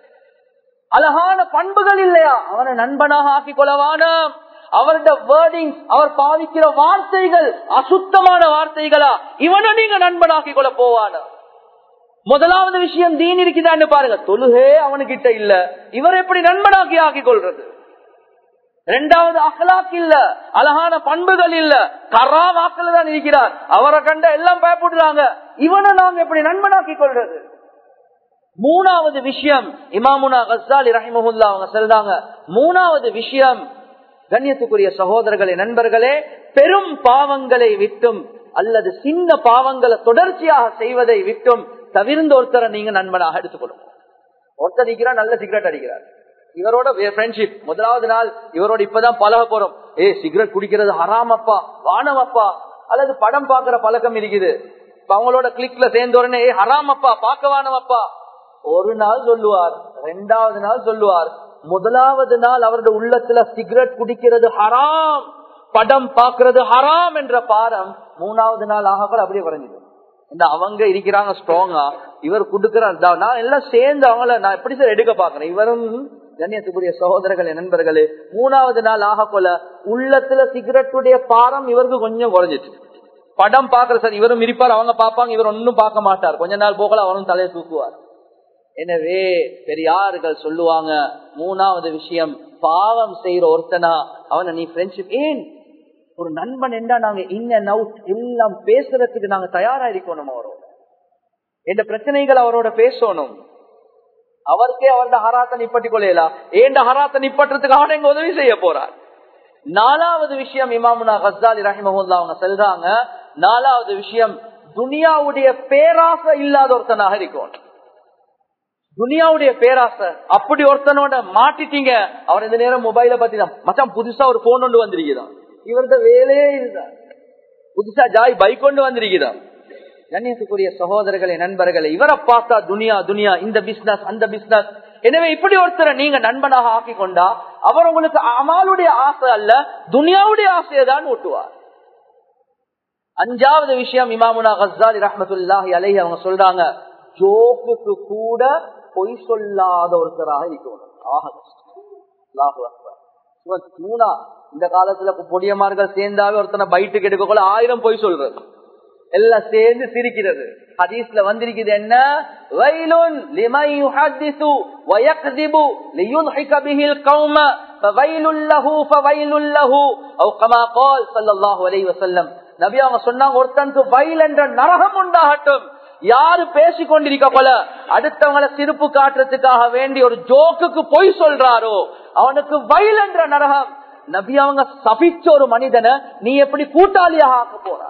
Speaker 1: அழகான பண்புகள் இல்லையா அவனை நண்பனாக ஆக்கிக் கொள்ளவானா அவருடைய வேர்டிங்ஸ் அவர் பாவிக்கிற வார்த்தைகள் அசுத்தமான வார்த்தைகளா இவனை நீங்க நண்பனாக்கி கொள்ள போவானா முதலாவது விஷயம் தீன் இருக்குதான்னு பாருங்க தொழுகே அவனுக்கிட்ட இல்ல இவர் எப்படி நண்பனாக்கி ஆக்கிக் கொள்றது ரெண்டாவது அகலாக் இல்ல அழகான பண்புகள் இல்ல கரா வாக்கில் தான் இருக்கிறார் அவரை கண்ட எல்லாம் பயப்படுறாங்க இவனை நாங்க எப்படி நண்பனாக்கி கொள்றது மூணாவது விஷயம் இமாமுனா கசாலி ரஹிமஹுல்லா அவங்க சொல்றாங்க மூணாவது விஷயம் கண்ணியத்துக்குரிய சகோதரர்களே நண்பர்களே பெரும் பாவங்களை விட்டும் அல்லது சின்ன பாவங்களை தொடர்ச்சியாக செய்வதை விட்டும் தவிர்ந்த ஒருத்தரை நீங்க நண்பனாக எடுத்துக்கொள்ளும் ஒருத்தர் இருக்கிறார் நல்ல சிகரெட் அடிக்கிறார் இவரோட ஃப்ரெண்ட்ஷிப் முதலாவது நாள் இவரோட இப்பதான் பழக போறோம் ஏ சிகரெட் குடிக்கிறது ஹராமப்பா வானமப்பா அல்லது படம் பாக்குற பழக்கம் இருக்குது அவங்களோட கிளிக்ல சேர்ந்த உடனே ஏ ஹராமப்பா பார்க்க வானமப்பா ஒரு நாள் சொல்லுவார் ரெண்டாவது நாள் சொல்லுவார் முதலாவது நாள் அவருடைய உள்ளத்துல சிகரெட் குடிக்கிறது ஹராம் படம் பாக்குறது ஹராம் என்ற பாரம் மூணாவது நாள் ஆக அப்படியே குறைஞ்சிடும் இந்த அவங்க இருக்கிறாங்க ஸ்ட்ராங்கா இவர் கொடுக்கிறார் நான் எல்லாம் சேர்ந்து அவங்கள நான் எப்படி சார் எடுக்க பாக்குறேன் இவரும் கண்ணியத்துக்குரிய சகோதரர்களே நண்பர்களே மூணாவது நாள் ஆக கொள்ள உள்ளத்துல சிகரெட்டுடைய பாரம் இவருக்கு கொஞ்சம் குறைஞ்சிச்சு படம் பாக்குற சார் இவரும் இருப்பார் அவங்க பாப்பாங்க இவர் ஒன்னும் பார்க்க மாட்டார் கொஞ்ச நாள் போகல அவரும் தலையை தூக்குவார் எனவே பெரியார்கள் சொல்லுவாங்க மூணாவது விஷயம் பாவம் செய்யற ஒருத்தனா அவனை நீ ஃப்ரெண்ட்ஷிப் ஏன் ஒரு நண்பன் என்றா நாங்க இன் அண்ட் அவுட் எல்லாம் பேசுறதுக்கு நாங்க தயாரா இருக்கணும் அவரோட எந்த பிரச்சனைகள் அவரோட பேசணும் அவருக்கே அவரோட ஹராத்தை நிப்பட்டி கொள்ளலாம் ஏண்ட ஹராத்தை நிப்பட்டுறதுக்கு அவன் எங்க உதவி செய்ய போறார் நாலாவது விஷயம் இமாமுனா ஹசாலி ரஹிமஹுல்லா அவங்க சொல்றாங்க நாலாவது விஷயம் துனியாவுடைய பேராசை இல்லாத ஒருத்தனாக இருக்கும் துனியாவுடைய பேராசை அப்படி ஒருத்தனோட மாட்டிட்டீங்க அவர் இந்த நேரம் மொபைல பத்தி தான் மச்சான் புதுசா ஒரு போன் கொண்டு வந்திருக்கிறான் இவரது வேலையே இதுதான் புதுசா ஜாய் பைக் கொண்டு வந்திருக்கிறான் கண்ணியத்துக்குரிய சகோதரர்களே நண்பர்களே இவரை பார்த்தா துனியா துனியா இந்த பிசினஸ் அந்த பிசினஸ் எனவே இப்படி ஒருத்தரை நீங்க நண்பனாக ஆக்கி கொண்டா அவர் உங்களுக்கு அமாலுடைய ஆசை அல்ல துனியாவுடைய ஆசையை தான் ஊட்டுவார் அஞ்சாவது விஷயம் இமாமுனா ஹசாலி ரஹமத்துல்லாஹி அலைஹி அவங்க சொல்றாங்க ஜோக்குக்கு கூட பொய் சொல்லாத ஒருத்தராக இருக்கணும் ஆக மூணா இந்த காலத்துல பொடியமார்கள் சேர்ந்தாவே ஒருத்தனை பைட்டுக்கு எடுக்கக்குள்ள ஆயிரம் பொய் சொல்றது எல்லாம் சேர்ந்து சிரிக்கிறது ஹதீஸ்ல வந்திருக்குது என்ன வயலுன் லிமை யுஹத்திசு வயக்திபு லியுன்ஹிக பிஹில் கௌம ஃபவைலுல் லஹு ஃபவைலுல் லஹு அவ் கமா قال ஸல்லல்லாஹு அலைஹி வஸல்லம் நபி அவங்க சொன்னாங்க ஒருத்தனுக்கு வயல் என்ற நரகம் உண்டாகட்டும் யாரு பேசி கொண்டிருக்க போல அடுத்தவங்களை சிரிப்பு காட்டுறதுக்காக வேண்டி ஒரு ஜோக்குக்கு பொய் சொல்றாரோ அவனுக்கு வயல் என்ற நரகம் நபி அவங்க சபிச்ச ஒரு மனிதனை நீ எப்படி கூட்டாளியாக ஆக்க போறாய்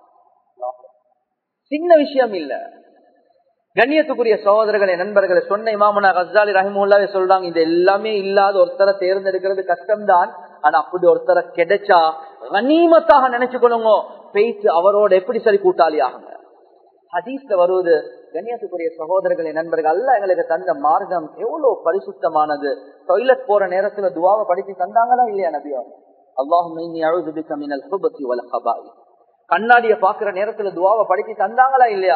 Speaker 1: சின்ன விஷயம் இல்ல கண்ணியத்துக்குரிய சகோதரர்களை நண்பர்களை சொன்ன இமாமனா கசாலி ரஹிமுல்லாவே சொல்றாங்க இது எல்லாமே இல்லாத ஒருத்தரை தேர்ந்தெடுக்கிறது கஷ்டம்தான் ஆனா அப்படி ஒருத்தரை கிடைச்சா கனிமத்தாக நினைச்சுக்கணுங்க பேச்சு அவரோட எப்படி சரி கூட்டாளி ஆகுங்க ஹதீஸ்ல வருவது கண்ணியத்துக்குரிய சகோதரர்களை நண்பர்கள் அல்ல எங்களுக்கு தந்த மார்க்கம் எவ்வளவு பரிசுத்தமானது டொய்லெட் போற நேரத்துல துவாவை படிச்சு தந்தாங்களா இல்லையா நபியா அல்லாஹும் கண்ணாடிய பாக்குற நேரத்துல துவாவை படிச்சு தந்தாங்களா இல்லையா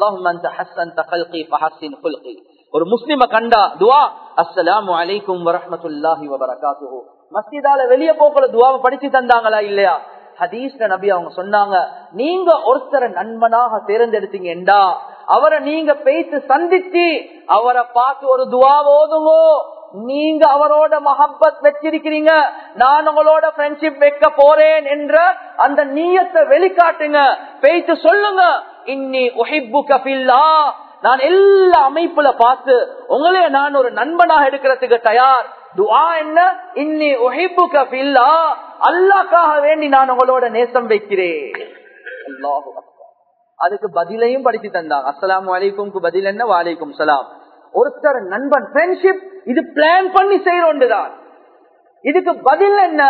Speaker 1: அல்லாஹும் ஒரு முஸ்லிம கண்டா துவா அஸ்ஸலாமு அலைக்கும் வரஹமத்துல்லாஹி வபரகாத்துஹு மஸ்ஜிதால வெளிய போக்குல துவாவை படிச்சு தந்தாங்களா இல்லையா ஹதீஸ்ல நபி அவங்க சொன்னாங்க நீங்க ஒருத்தரை நண்பனாக தேர்ந்தெடுத்தீங்கடா அவரை நீங்க பேசி சந்திச்சு அவரை பார்த்து ஒரு துவா ஓதுங்கோ நீங்க அவரோட மஹப்பத் வச்சிருக்கிறீங்க நான் உங்களோட ஃப்ரெண்ட்ஷிப் வைக்க போறேன் என்ற அந்த நீயத்தை வெளிக்காட்டுங்க பேச்சு சொல்லுங்க இன்னி உஹிப்பு கபில்லா நான் எல்லா அமைப்புல பார்த்து உங்களே நான் ஒரு நண்பனாக எடுக்கிறதுக்கு தயார் துவா என்ன இன்னி உஹிப்பு கபில்லா அல்லாக்காக வேண்டி நான் உங்களோட நேசம் வைக்கிறேன் அதுக்கு பதிலையும் படிச்சு தந்தாங்க அஸ்லாம் வலைக்கும் பதில் என்ன வாலைக்கும் சலாம் ஒருத்தர் நண்பன் ஃப்ரெண்ட்ஷிப் இது பிளான் பண்ணி செய்யறோண்டுதான் இதுக்கு பதில் என்ன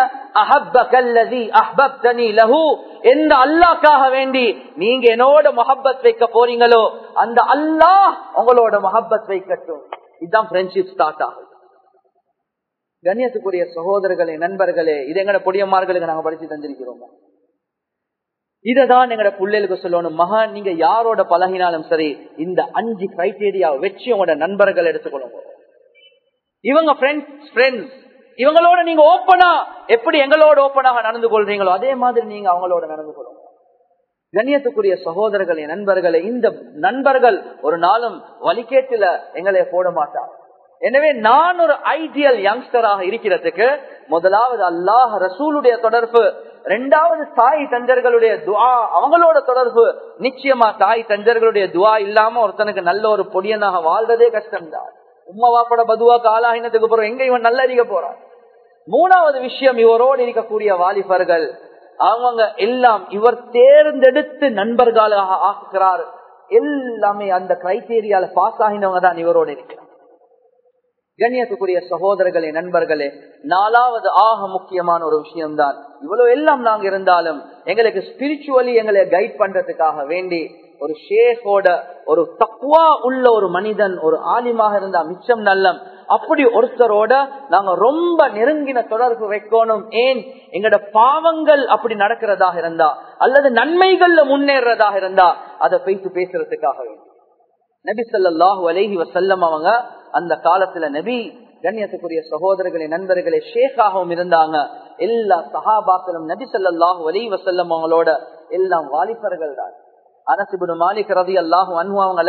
Speaker 1: எந்த அல்லாக்காக வேண்டி நீங்க என்னோட மொஹப்பத் வைக்க போறீங்களோ அந்த அல்லாஹ் உங்களோட மொஹப்பத் வைக்கட்டும் இதுதான் ஃப்ரெண்ட்ஷிப் ஸ்டார்ட் ஆகுது கண்ணியத்துக்குரிய சகோதரர்களே நண்பர்களே இது எங்கட பொடியமார்களுக்கு நாங்க படிச்சு தந்திருக்கிறோம் இததான் எங்கட பிள்ளைகளுக்கு சொல்லணும் மகான் நீங்க யாரோட பழகினாலும் சரி இந்த அஞ்சு கிரைட்டீரியா வச்சு உங்களோட நண்பர்கள் எடுத்துக்கொள்ளுங்க இவங்க ஃப்ரெண்ட்ஸ் இவங்களோட நீங்க ஓப்பனா எப்படி எங்களோட ஓப்பனாக நடந்து கொள்றீங்களோ அதே மாதிரி நீங்க அவங்களோட நடந்து கொள்ளுங்க கண்ணியத்துக்குரிய சகோதரர்களே நண்பர்களே இந்த நண்பர்கள் ஒரு நாளும் வலிக்கேட்டுல எங்களை போட மாட்டாங்க எனவே நான் ஒரு ஐடியல் யங்ஸ்டராக இருக்கிறதுக்கு முதலாவது அல்லாஹ் ரசூலுடைய தொடர்பு ரெண்டாவது தாய் தஞ்சர்களுடைய துவா அவங்களோட தொடர்பு நிச்சயமா தாய் தஞ்சர்களுடைய துவா இல்லாம ஒருத்தனுக்கு நல்ல ஒரு பொடியனாக வாழ்றதே கஷ்டம்தான் உம்மா வாப்பட பதுவா காலாகினத்துக்கு அப்புறம் எங்க இவன் நல்ல அறிக்க போறான் மூணாவது விஷயம் இவரோடு இருக்கக்கூடிய வாலிபர்கள் அவங்க எல்லாம் இவர் தேர்ந்தெடுத்து நண்பர்களாக ஆக்குகிறார் எல்லாமே அந்த கிரைட்டீரியால பாஸ் ஆகினவங்க தான் இவரோடு இருக்கிறார் கண்ணியத்துக்குரிய சகோதரர்களே நண்பர்களே நாலாவது ஆக முக்கியமான ஒரு விஷயம்தான் இவ்வளவு எல்லாம் நாங்க இருந்தாலும் எங்களுக்கு ஸ்பிரிச்சுவலி எங்களை கைட் பண்றதுக்காக வேண்டி ஒரு ஷேகோட ஒரு தக்குவா உள்ள ஒரு மனிதன் ஒரு ஆலிமாக இருந்தா மிச்சம் நல்லம் அப்படி ஒருத்தரோட நாங்க ரொம்ப நெருங்கின தொடர்பு வைக்கணும் ஏன் எங்கட பாவங்கள் அப்படி நடக்கிறதாக இருந்தா அல்லது நன்மைகள்ல முன்னேறதாக இருந்தா அதை பேசி பேசுறதுக்காக வேண்டும் நபி சொல்லாஹு அலஹி வசல்லம் அவங்க அந்த காலத்துல நபி கண்ணியத்துக்குரிய சகோதரர்களே நண்பர்களே ஷேக்காகவும் இருந்தாங்க எல்லா சஹாபாக்களும் நபி சொல்லாஹு அலி வசல்லம் அவங்களோட எல்லாம் வாலிபர்கள் தான் அரசிபுடு மாலிக் ரவி அல்லாஹும் அன்பு அவங்கள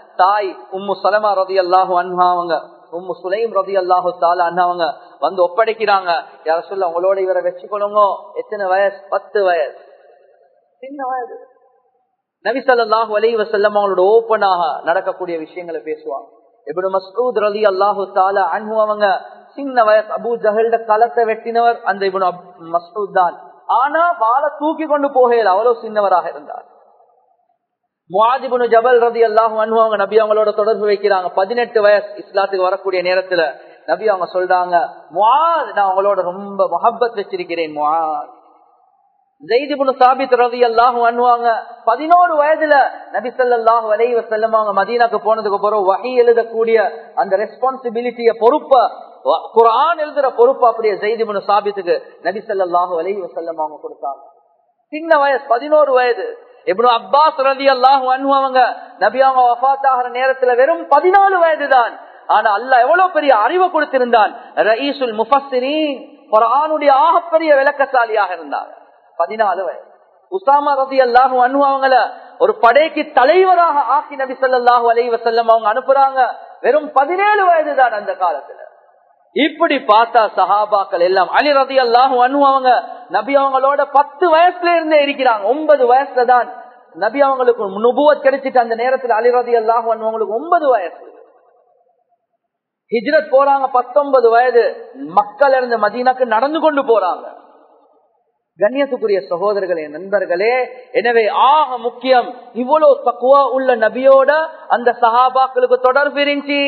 Speaker 1: தாய் உம்மு சலமா ரதி அல்லாஹு அன்ஹா அவங்க உம்மு சுலைம் ரதி அல்லாஹு தாலா அண்ணாவங்க வந்து ஒப்படைக்கிறாங்க யார சொல்ல உங்களோட இவரை வச்சுக்கணுங்க எத்தனை வயசு பத்து வயசு சின்ன வயது நபி ஸல்லல்லாஹு அலைஹி வஸல்லம் அவங்களோட ஓப்பனாக நடக்கக்கூடிய விஷயங்களை பேசுவாங்க இப்னு மஸ்ஊத் ரலி அல்லாஹு தஆலா அன்ஹு அவங்க சின்ன வயசு அபூ ஜஹல்ட களத்தை வெட்டினவர் அந்த இப்னு அப்- மஸ்ஊத் தான் ஆனா வாளை தூக்கி கொண்டு போகல அவ்வளவு சின்னவராக இருந்தார் முவாஜிபுனு ஜபல் ரதி அல்லாஹு அன்ஹு அவங்க நபி அவங்களோட தொடர்பு வைக்கிறாங்க பதினெட்டு வயசு இஸ்லாத்துக்கு வரக்கூடிய நேரத்துல நபி அவங்க சொல்றாங்க முவாத் நான் அவங்களோட ரொம்ப மொஹப்பத் வச்சிருக்கிறேன் முவாத் ஜெய்திபுனு சாபித் ரவி அல்லாஹும் அண்ணுவாங்க பதினோரு வயதுல நபி ஸல்லல்லாஹு அலைஹி வஸல்லம் அவங்க மதீனாக்கு போனதுக்கு அப்புறம் வஹி எழுதக்கூடிய அந்த ரெஸ்பான்சிபிலிட்டிய பொறுப்ப வ- குர்ஆன் எழுதுற பொறுப்பு அப்படியே ஜெய்திபுனு சாபித்துக்கு நபி ஸல்லல்லாஹு அலைஹி வஸல்லம் அவங்க கொடுத்தாங்க சின்ன வயசு பதினோரு வயது இப்னு அப்பாஸ் ரதி அல்லாஹு அன்ஹு அவங்க நபி அவங்க வஃபாத் ஆகிற நேரத்துல வெறும் பதினாலு வயது தான் ஆனா அல்லாஹ் எவ்வளவு பெரிய அறிவை கொடுத்திருந்தான் ரயீசுல் முஃபஸ்ஸிரீன் குர்ஆனுடைய ஆகப்பெரிய விளக்கசாலியாக இருந்தாங்க பதினாலு வயது உசாமா ரதி அல்லாஹு அன்ஹு அவங்கள ஒரு படைக்கு தலைவராக ஆக்கி நபி ஸல்லல்லாஹு அலைஹி வஸல்லம் அவங்க அனுப்புறாங்க வெறும் பதினேழு வயது தான் அந்த காலத்துல இப்படி பார்த்தா சஹாபாக்கள் எல்லாம் அலி ரதி அல்லாஹு அனு அவங்க நபி அவங்களோட பத்து வயசுல இருந்தே இருக்கிறாங்க ஒன்பது வயசுல தான் நபி அவங்களுக்கு நுபுவத் கிடைச்சிட்டு அந்த நேரத்துல அலி ரதி அல்லாஹு அன்ஹு அவங்களுக்கு ஒன்பது வயசு ஹிஜ்ரத் போறாங்க பத்தொன்பது வயது மக்கள் இருந்து மதீனாக்கு நடந்து கொண்டு போறாங்க கண்ணியத்துக்குரிய சகோதரர்களே நண்பர்களே எனவே ஆக முக்கியம் இவ்வளவு தக்குவா உள்ள நபியோட அந்த சஹாபாக்களுக்கு தொடர்பு இருந்துச்சு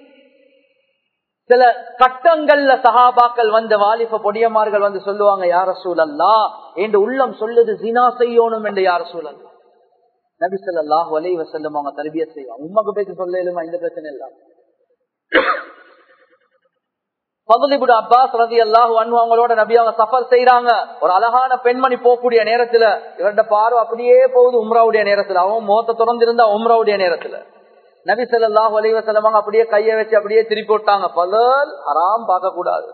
Speaker 1: சில கட்டங்கள்ல சஹாபாக்கள் வந்த வாலிப பொடியமார்கள் வந்து சொல்லுவாங்க யார சூழல்லா என்று உள்ளம் சொல்லுது ஜினா செய்யணும் என்று யார சூழல்லா நபி ஸல்லல்லாஹு அலைஹி வஸல்லம் அவங்க தர்பியா செய்வாங்க உம்மக்கு பேச்சு சொல்லலுமா இந்த பிரச்சனை எல்லாம் பதுலிபுட அப்பாஸ் ரதி அல்லாஹு அன்ஹு அவங்களோட நபி அவங்க சஃபர் செய்யறாங்க ஒரு அழகான பெண்மணி போகக்கூடிய நேரத்துல இவருடைய பார்வை அப்படியே போகுது உம்ராவுடைய நேரத்துல அவன் முகத்தை திறந்திருந்தா உம்ராவுடைய நேரத்துல நபி ஸல்லல்லாஹு அலைஹி வஸல்லம் அப்படியே கையை வச்சு அப்படியே திருப்பி விட்டாங்க பலல் ஹராம் பார்க்க கூடாது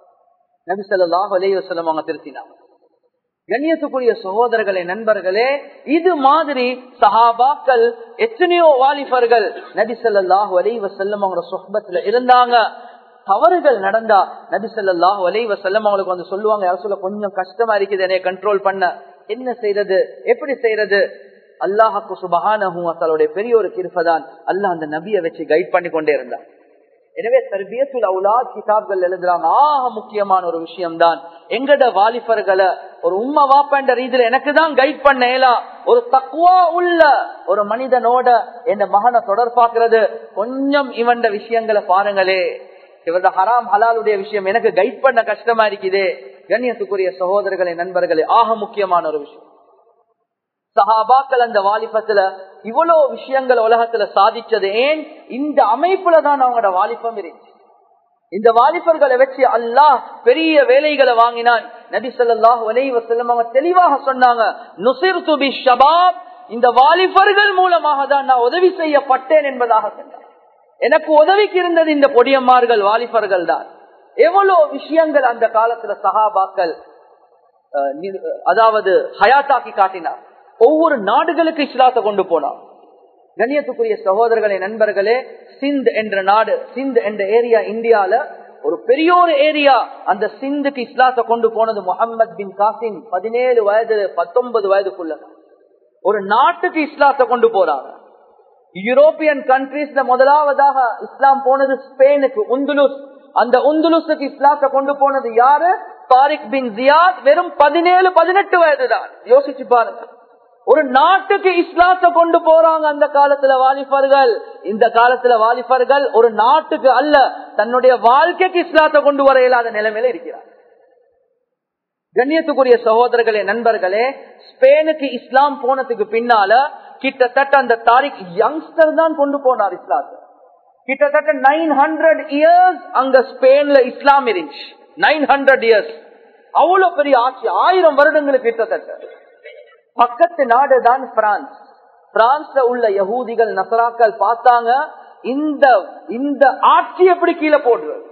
Speaker 1: நபி ஸல்லல்லாஹு அலைஹி வஸல்லம் அவங்க திருத்தினாங்க கண்ணியத்துக்குரிய சகோதரர்களே நண்பர்களே இது மாதிரி சஹாபாக்கள் எத்தனையோ வாலிபர்கள் நபி ஸல்லல்லாஹு அலைஹி வஸல்லம் அவங்களோட சொஹபத்துல இருந்தாங்க தவறுகள் நடந்தா நபி ஸல்லல்லாஹு அலைஹி வஸல்லம் அவங்களுக்கு வந்து சொல்லுவாங்க யார் சொல்ல கொஞ்சம் கஷ்டமா இருக்குது என்னைய கண்ட்ரோல் பண்ண என்ன செய்யறது எப்படி செய்யறது அல்லாஹாக்கு சுபஹானஹு தன்னுடைய பெரிய ஒரு கிருப்பதான் அல்லாஹ் அந்த நபியை வச்சு கைட் பண்ணி கொண்டே இருந்தான் எனவே தர்பியத்துல் அவுலாத் கிதாப்கள் எழுதுறாங்க ஆக முக்கியமான ஒரு விஷயம் தான் எங்கட வாலிபர்களை ஒரு உம்மா வாப்பன்ற ரீதியில எனக்கு தான் கைட் பண்ணேலா ஒரு தக்குவா உள்ள ஒரு மனிதனோட என் மகனை தொடர்பாக்குறது கொஞ்சம் இவண்ட விஷயங்களை பாருங்களே இவரது ஹராம் ஹலாலுடைய விஷயம் எனக்கு கைட் பண்ண கஷ்டமா இருக்குதே கண்ணியத்துக்குரிய சகோதரர்களே நண்பர்களே ஆக முக்கியமான ஒரு விஷயம் சஹாபாக்கள் அந்த வாலிபத்துல இவ்வளவு விஷயங்கள் உலகத்துல சாதிச்சது ஏன் இந்த அமைப்புல தான் அவங்களோட வாலிபம் இருந்துச்சு இந்த வாலிபர்களை வச்சு அல்லாஹ் பெரிய வேலைகளை வாங்கினான் நபி ஸல்லல்லாஹு அலைஹி வஸல்லம் அவங்க தெளிவாக சொன்னாங்க நுசிர்து பி ஷபாப் இந்த வாலிபர்கள் மூலமாக தான் நான் உதவி செய்யப்பட்டேன் என்பதாக சொன்னார் எனக்கு உதவிக்கு இருந்தது இந்த பொடியம்மார்கள் வாலிபர்கள் தான் எவ்வளவு விஷயங்கள் அந்த காலத்துல சஹாபாக்கள் அஹ், நி- அதாவது ஹயாத்தாக்கி காட்டினார் ஒவ்வொரு நாடுகளுக்கு இஸ்லாத்தை கொண்டு போனார் கண்ணியத்துக்குரிய சகோதரர்களே நண்பர்களே சிந்த் என்ற நாடு சிந்த் என்ற ஏரியா இந்தியால ஒரு பெரிய ஒரு ஏரியா அந்த சிந்துக்கு இஸ்லாத்தை கொண்டு போனது முகமது பின் காசிம் பதினேழு வயது பத்தொன்பது வயதுக்குள்ள ஒரு நாட்டுக்கு இஸ்லாத்தை கொண்டு போறாங்க யூரோப்பியன் கண்ட்ரீஸ்ல முதலாவதாக இஸ்லாம் போனது ஸ்பெயினுக்கு உந்துலுஸ் அந்த உந்துலுஸுக்கு இஸ்லாத்தை கொண்டு போனது யாரு தாரிக் பின் ஜியாத் வெறும் பதினேழு பதினெட்டு வயது தான் யோசிச்சு பாருங்க ஒரு நாட்டுக்கு இஸ்லாத்தை கொண்டு போறாங்க அந்த காலத்துல வாலிபர்கள் இந்த காலத்துல வாலிபர்கள் ஒரு நாட்டுக்கு அல்ல தன்னுடைய வாழ்க்கைக்கு இஸ்லாத்தை கொண்டு வர இயலாத நிலைமையில இருக்கிறார் கண்ணியத்துக்குரிய சகோதரர்களே நண்பர்களே ஸ்பெயினுக்கு இஸ்லாம் போனதுக்கு பின்னால கிட்டத்தட்ட அந்த தாரிக் யங்ஸ்டர் தான் கொண்டு போனார் இஸ்லாத்தை கிட்டத்தட்ட நைன் ஹண்ட்ரட் இயர்ஸ் அங்க ஸ்பெயின்ல இஸ்லாம் இருந்துச்சு நைன் ஹண்ட்ரட் இயர்ஸ் அவ்வளவு பெரிய ஆட்சி ஆயிரம் வருடங்களுக்கு கிட்டத்தட்ட பக்கத்து நாடு தான் பிரான்ஸ் பிரான்ஸ்ல உள்ள யகூதிகள் நசராக்கள் பார்த்தாங்க இந்த இந்த ஆட்சி எப்படி கீழே போடுறது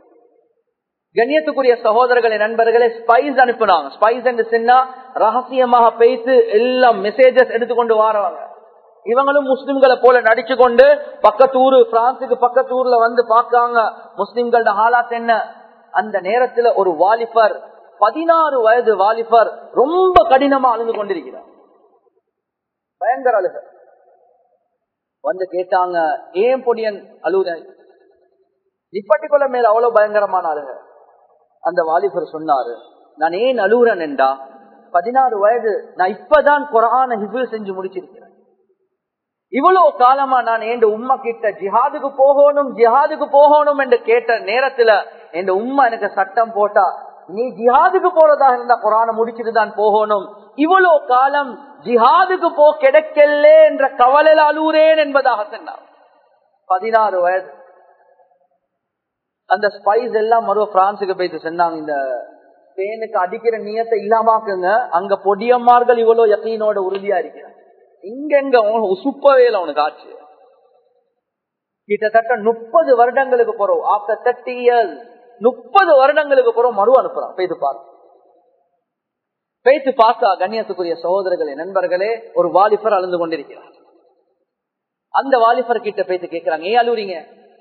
Speaker 1: கண்ணியத்துக்குரிய சகோதரர்களே நண்பர்களே ஸ்பைஸ் அனுப்புனாங்க ஸ்பைஸ் என்று சொன்னா ரகசியமாக பேசி எல்லாம் மெசேஜஸ் எடுத்துக்கொண்டு வாரவாங்க இவங்களும் முஸ்லிம்களை போல நடிச்சு கொண்டு பக்கத்து ஊரு பிரான்சுக்கு பக்கத்து ஊர்ல வந்து பாக்காங்க முஸ்லிம்களோட ஹாலாத் என்ன அந்த நேரத்துல ஒரு வாலிபர் பதினாறு வயது வாலிபர் ரொம்ப கடினமா அழுந்து கொண்டிருக்கிறார் பயங்கர அழுக வந்து கேட்டாங்க ஏன் பொடியன் அழுத நிப்பட்டிக்குள்ள மேல அவ்வளவு பயங்கரமான அழுக அந்த வாலிபர் சொன்னாரு நான் ஏன் அழுகுறேன் என்றா பதினாறு வயது நான் இப்பதான் குரான ஹிபில் செஞ்சு முடிச்சிருக்கிறேன் இவ்வளவு காலமா நான் என் உம்மா கிட்ட ஜிஹாதுக்கு போகணும் ஜிஹாதுக்கு போகணும் என்று கேட்ட நேரத்துல என் உம்மா எனக்கு சட்டம் போட்டா நீ ஜிஹாதுக்கு போறதா இருந்தா குரான முடிச்சுட்டு தான் போகணும் இவ்வளவு காலம் ஜிஹாதுக்கு போ கிடைக்கல என்ற கவலையில் அழுறேன் என்பதாக சொன்னார் பதினாறு வயது அந்த ஸ்பைஸ் எல்லாம் மறுவ பிரான்சுக்கு போயிட்டு சொன்னாங்க இந்த பேனுக்கு அடிக்கிற நீயத்தை இல்லாமாக்குங்க அங்க பொடியம்மார்கள் இவ்வளவு யக்கீனோட உறுதியா இருக்கிறாங்க இங்க உசுப்பவேல அவனுக்கு ஆச்சு கிட்டத்தட்ட முப்பது வருடங்களுக்கு போறோம் ஆப்டர் தேர்ட்டி இயர்ஸ் முப்பது வருடங்களுக்கு போறோம் மறு அனுப்புறான் பெய்து பார்த்து பேச்சு பார்த்தா கண்ணியத்துக்குரிய சகோதரர்களே நண்பர்களே ஒரு வாலிபர் அழுந்து கொண்டிருக்கிறார் அந்த வாலிபர் கிட்ட பேச்சு கேட்கிறாங்க ஏன் அழுவுறீங்க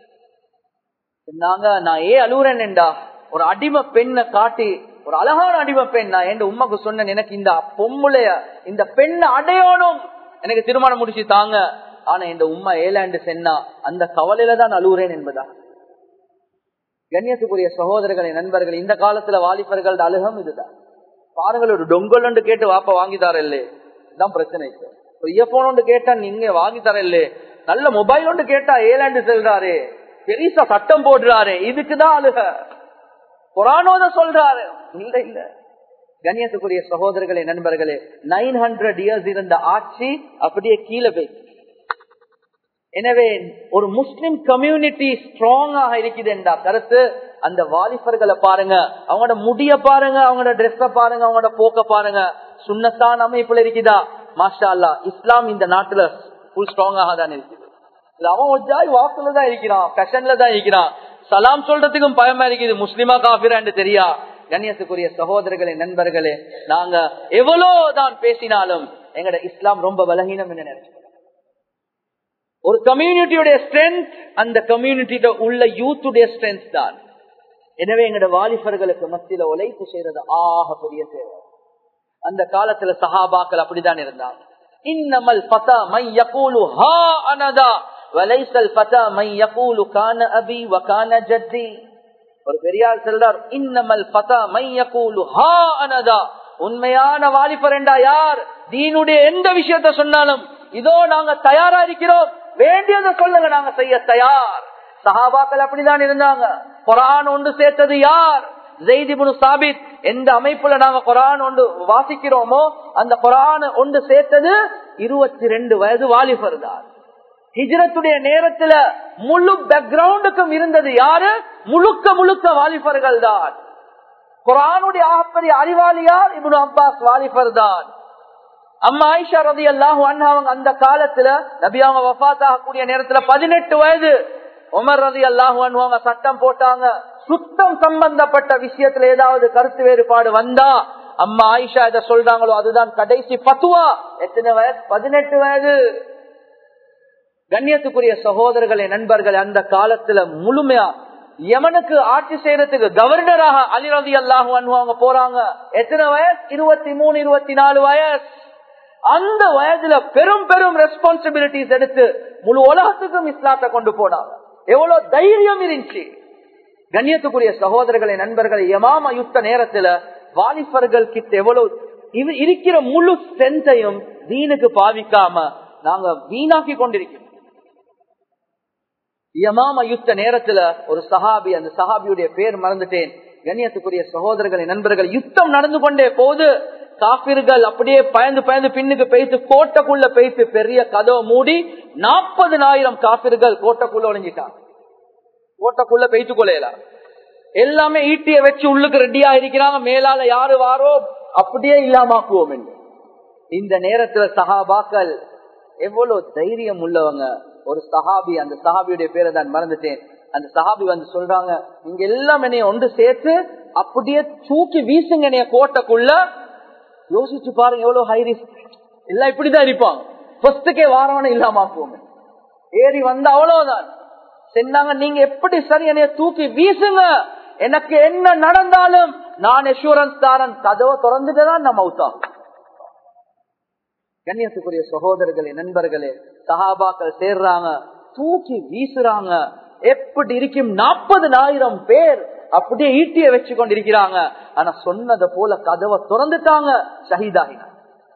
Speaker 1: நாங்க நான் ஏன் அழுவுறேன் என்றா ஒரு அடிமை பெண்ணை காட்டி ஒரு அழகான அடிமை பெண் நான் என் உண்மைக்கு சொன்னேன் எனக்கு இந்த பொம்புளைய இந்த பெண்ணை அடையணும் எனக்கு திருமணம் முடிச்சு தாங்க ஆனா இந்த உண்மை ஏலாண்டு சென்னா அந்த கவலையில தான் அழுகுறேன் என்பதா கண்ணியத்துக்குரிய சகோதரர்களை நண்பர்கள் இந்த காலத்துல வாலிபர்கள் அழுகம் இதுதான் பாருங்கள் ஒரு டொங்கல் கேட்டு வாப்ப வாங்கி தரல இதுதான் பிரச்சனை ஒரு இயர்போன் ஒன்று கேட்டா நீங்க வாங்கி தரல நல்ல மொபைல் ஒன்று கேட்டா ஏலாண்டு செல்றாரு பெரிசா சட்டம் போடுறாரு இதுக்குதான் அழுக புராணோத சொல்றாரு இல்ல இல்ல கண்ணியத்துக்குரிய சகோதரர்களே நண்பர்களே நைன் ஹண்ட்ரட் இயர்ஸ் இருந்த ஆட்சி அப்படியே கீழே போய் எனவே ஒரு முஸ்லிம் கம்யூனிட்டி ஸ்ட்ராங்காக இருக்குது என்ற கருத்து அந்த வாலிபர்களை பாருங்க அவங்களோட முடிய பாருங்க அவங்களோட ட்ரெஸ்ஸ பாருங்க அவங்களோட போக்க பாருங்க சுண்ணத்தான் அமைப்புல இருக்குதா மாஷா அல்லா இஸ்லாம் இந்த நாட்டுல ஃபுல் ஸ்ட்ராங்காக தான் இருக்குது அவன் ஒஜாய் வாக்குல தான் இருக்கிறான் ஃபேஷன்ல தான் இருக்கிறான் சலாம் சொல்றதுக்கும் பயமா இருக்குது முஸ்லிமா காபிரான்னு தெரியா கண்ணியத்துக்குரிய சகோதரர்களே நண்பர்களே நாங்க எவ்வளவுதான் பேசினாலும் எங்கட இஸ்லாம் ரொம்ப பலகீனம் என்ன நினைச்சு ஒரு கம்யூனிட்டியுடைய ஸ்ட்ரென்த் அந்த கம்யூனிட்டியில உள்ள யூத்துடைய ஸ்ட்ரென்த் தான் எனவே எங்கட வாலிபர்களுக்கு மத்தியில உழைப்பு செய்யறது ஆக பெரிய தேவை அந்த காலத்துல சஹாபாக்கள் அப்படிதான் இருந்தாங்க இன்னமல் பதா மை யகூலு ஹா அனதா வலைசல் பதா மை யகூலு கான அபி வகான ஜத்தி ஒரு பெரியார் செல்றார் இன்னமல் பதா மை யகூலு ஹா அனதா உண்மையான வாலிபர் என்றா யார் தீனுடைய எந்த விஷயத்த சொன்னாலும் இதோ நாங்க தயாரா இருக்கிறோம் வேண்டியதை சொல்லுங்க நாங்க செய்ய தயார் சஹாபாக்கள் அப்படிதான் இருந்தாங்க குரான் ஒன்று சேர்த்தது யார் ஜெய்திபுனு சாபித் எந்த அமைப்புல நாங்க குரான் ஒன்று வாசிக்கிறோமோ அந்த குரான் ஒன்று சேர்த்தது இருபத்தி ரெண்டு வயது வாலிபர் தான் ஹிஜ்ரத்துடைய நேரத்துல முழு பேக்ரவுண்டுக்கும் இருந்தது யாரு முழுக்க முழுக்க வாலிபர்கள் தான் குரானுடைய ஆகப்பெரிய அறிவாளியார் இபுன் அப்பாஸ் வாலிபர் தான் அம்மா ஆயிஷா ரதி அல்லாஹு அவங்க அந்த காலத்துல நபி அவங்க வஃத் கூடிய நேரத்துல பதினெட்டு வயது உமர் ரதி அல்லாஹு அவங்க சட்டம் போட்டாங்க சுத்தம் சம்பந்தப்பட்ட விஷயத்துல ஏதாவது கருத்து வேறுபாடு வந்தா அம்மா ஆயிஷா இதை சொல்றாங்களோ அதுதான் கடைசி பத்துவா எத்தனை வயது பதினெட்டு வயது கண்ணியத்துக்குரிய சகோதரர்களே நண்பர்கள் அந்த காலத்துல முழுமையா யமனுக்கு ஆட்சி செய்யறதுக்கு கவர்னராக அலிரதி அல்லாஹு அவங்க போறாங்க எத்தனை வயசு இருபத்தி மூணு இருபத்தி நாலு வயசு அந்த வயதுல பெரும் பெரும் ரெஸ்பான்சிபிலிட்டிஸ் எடுத்து முழு உலகத்துக்கும் இஸ்லாத்தை கொண்டு போனாங்க எவ்வளவு தைரியம் இருந்துச்சு கண்ணியத்துக்குரிய சகோதரர்களை நண்பர்களை யமாம யுத்த நேரத்துல வாலிபர்கள் கிட்ட எவ்வளவு இருக்கிற முழு சென்ஸையும் தீனுக்கு பாவிக்காம நாங்க வீணாக்கி கொண்டிருக்கிறோம் யமாம யுத்த நேரத்துல ஒரு சஹாபி அந்த சஹாபியுடைய பேர் மறந்துட்டேன் கண்ணியத்துக்குரிய சகோதரர்களை நண்பர்கள் யுத்தம் நடந்து கொண்டே போது காபிர்கள் அப்படியே பயந்து பயந்து பின்னுக்கு பேய்த்து கோட்டைக்குள்ள பேய்த்து பெரிய கதவை மூடி நாற்பதுனாயிரம் காபிர்கள் கோட்டைக்குள்ள ஒளிஞ்சிட்டாங்க கோட்டைக்குள்ள பெய்த்து கொள்ளையலாம் எல்லாமே ஈட்டிய வச்சு உள்ளுக்கு ரெடியா இருக்கிறாங்க மேலால யாரு வாரோ அப்படியே இல்லாமாக்குவோம் என்று இந்த நேரத்துல சஹாபாக்கள் எவ்வளவு தைரியம் உள்ளவங்க ஒரு சஹாபி அந்த சஹாபியுடைய பேரை தான் மறந்துட்டேன் அந்த சஹாபி வந்து சொல்றாங்க நீங்க எல்லாம் என்னைய ஒன்று சேர்த்து அப்படியே தூக்கி வீசுங்க என்னைய கோட்டைக்குள்ள யோசிச்சு பாருங்க எவ்வளவு ஹை ரிஸ்க் எல்லாம் இப்படிதான் இருப்பாங்க ஃபர்ஸ்டுக்கே வாரவன இல்லாம போங்க ஏறி வந்த அவ்வளவுதான் சொன்னாங்க நீங்க எப்படி சரி என்னைய தூக்கி வீசுங்க எனக்கு என்ன நடந்தாலும் நான் எஷூரன்ஸ் தாரன் கதவை திறந்துட்டுதான் நம்ம அவுத்தாகும் கண்ணியத்துக்குரிய சகோதரர்களே நண்பர்களே சஹாபாக்கள் சேர்றாங்க தூக்கி வீசுறாங்க எப்படி இருக்கும் நாற்பதுனாயிரம் பேர் அப்படியே ஈட்டிய வச்சு கொண்டிருக்கிறாங்க ஆனா சொன்னதை போல கதவை திறந்துட்டாங்க ஷஹீதாகினாங்க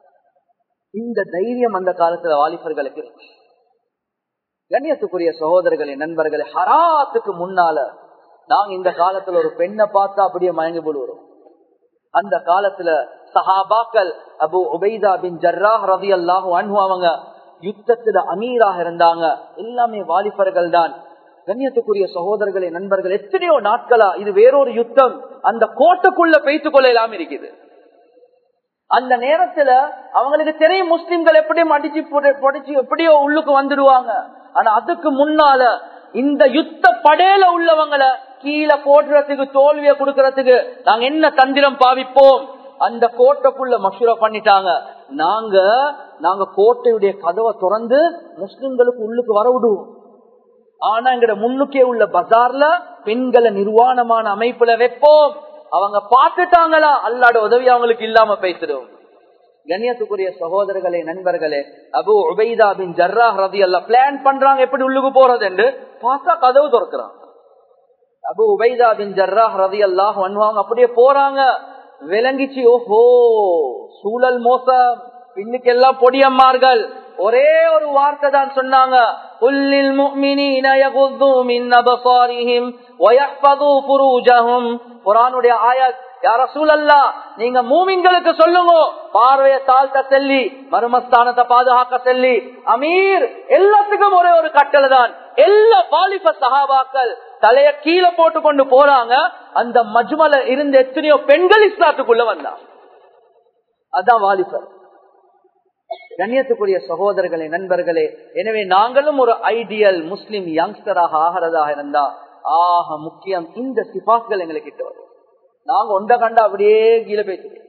Speaker 1: இந்த தைரியம் அந்த காலத்துல வாலிபர்களுக்கு இருக்கு கண்ணியத்துக்குரிய சகோதரர்களே நண்பர்களே ஹராத்துக்கு முன்னால நாங்க இந்த காலத்துல ஒரு பெண்ணை பார்த்தா அப்படியே மயங்கி போடுவோம் அந்த காலத்துல சஹாபாக்கள் அபு உபைதா பின் ஜர்ராஹ் ரவி அல்லாஹு அன்பு அவங்க யுத்தத்துல அமீராக இருந்தாங்க எல்லாமே வாலிபர்கள் தான் கண்ணியத்துக்குரிய சகோதரர்களே நண்பர்கள் எத்தனையோ நாட்களா இது வேறொரு யுத்தம் அந்த கோட்டைக்குள்ள பெய்த்து கொள்ளலாம் இருக்குது அந்த நேரத்துல அவங்களுக்கு தெரியும் முஸ்லிம்கள் எப்படியும் அடிச்சு பொடிச்சு எப்படியோ உள்ளுக்கு வந்துடுவாங்க ஆனா அதுக்கு முன்னால இந்த யுத்த படையில உள்ளவங்களை கீழே போடுறதுக்கு தோல்வியை கொடுக்கறதுக்கு நாங்க என்ன தந்திரம் பாவிப்போம் அந்த கோட்டைக்குள்ள மஷூரா பண்ணிட்டாங்க நாங்க நாங்க கோட்டையுடைய கதவை திறந்து முஸ்லிம்களுக்கு உள்ளுக்கு வர விடுவோம் ஆனா எங்கட முன்னுக்கே உள்ள பஜார்ல பெண்களை நிர்வாணமான அமைப்புல வைப்போம் அவங்க பார்த்துட்டாங்களா அல்லாட உதவி அவங்களுக்கு இல்லாம பேசிடும் கண்ணியத்துக்குரிய சகோதரர்களே நண்பர்களே அபு உபைதா பின் ஜர்ரா ரதி அல்ல பிளான் பண்றாங்க எப்படி உள்ளுக்கு போறது என்று பார்த்தா கதவு திறக்கிறாங்க அபு உபைதா பின் ஜர்ரா ரதி அல்லாஹ் பண்ணுவாங்க அப்படியே போறாங்க விளங்கிச்சு ஓஹோ சூழல் மோசம் பின்னுக்கு எல்லாம் பொடியம்மார்கள் ஒரே ஒரு வார்த்தை தான் சொன்னாங்க புல்லில் முஃமினீன யகுது மின் அபசாரிஹிம் வயஹ்ஃபது ஃபுரூஜஹும் குர்ஆனுடைய ஆயத் யா ரசூலல்லாஹ் நீங்க மூமின்களுக்கு சொல்லுங்க பார்வையை தாழ்த்த செல்லி மர்மஸ்தானத்தை பாதுகாக்க செல்லி அமீர் எல்லாத்துக்கும் ஒரே ஒரு கட்டளை தான் எல்லா வாலிப சஹாபாக்கள் தலைய கீழே போட்டு கொண்டு போறாங்க அந்த மஜ்மல இருந்த எத்தனையோ பெண்கள் இஸ்லாத்துக்குள்ள வந்தாங்க அதான் வாலிபர் கண்ணியத்துக்குரிய சகோதரர்களே நண்பர்களே எனவே நாங்களும் ஒரு ஐடியல் முஸ்லிம் யங்ஸ்டராக ஆகிறதாக இருந்தா ஆக முக்கியம் இந்த சிபாஸ்கள் எங்களுக்கு கிட்ட வரும் நாங்க ஒண்ட கண்டா அப்படியே கீழே பேசுறோம்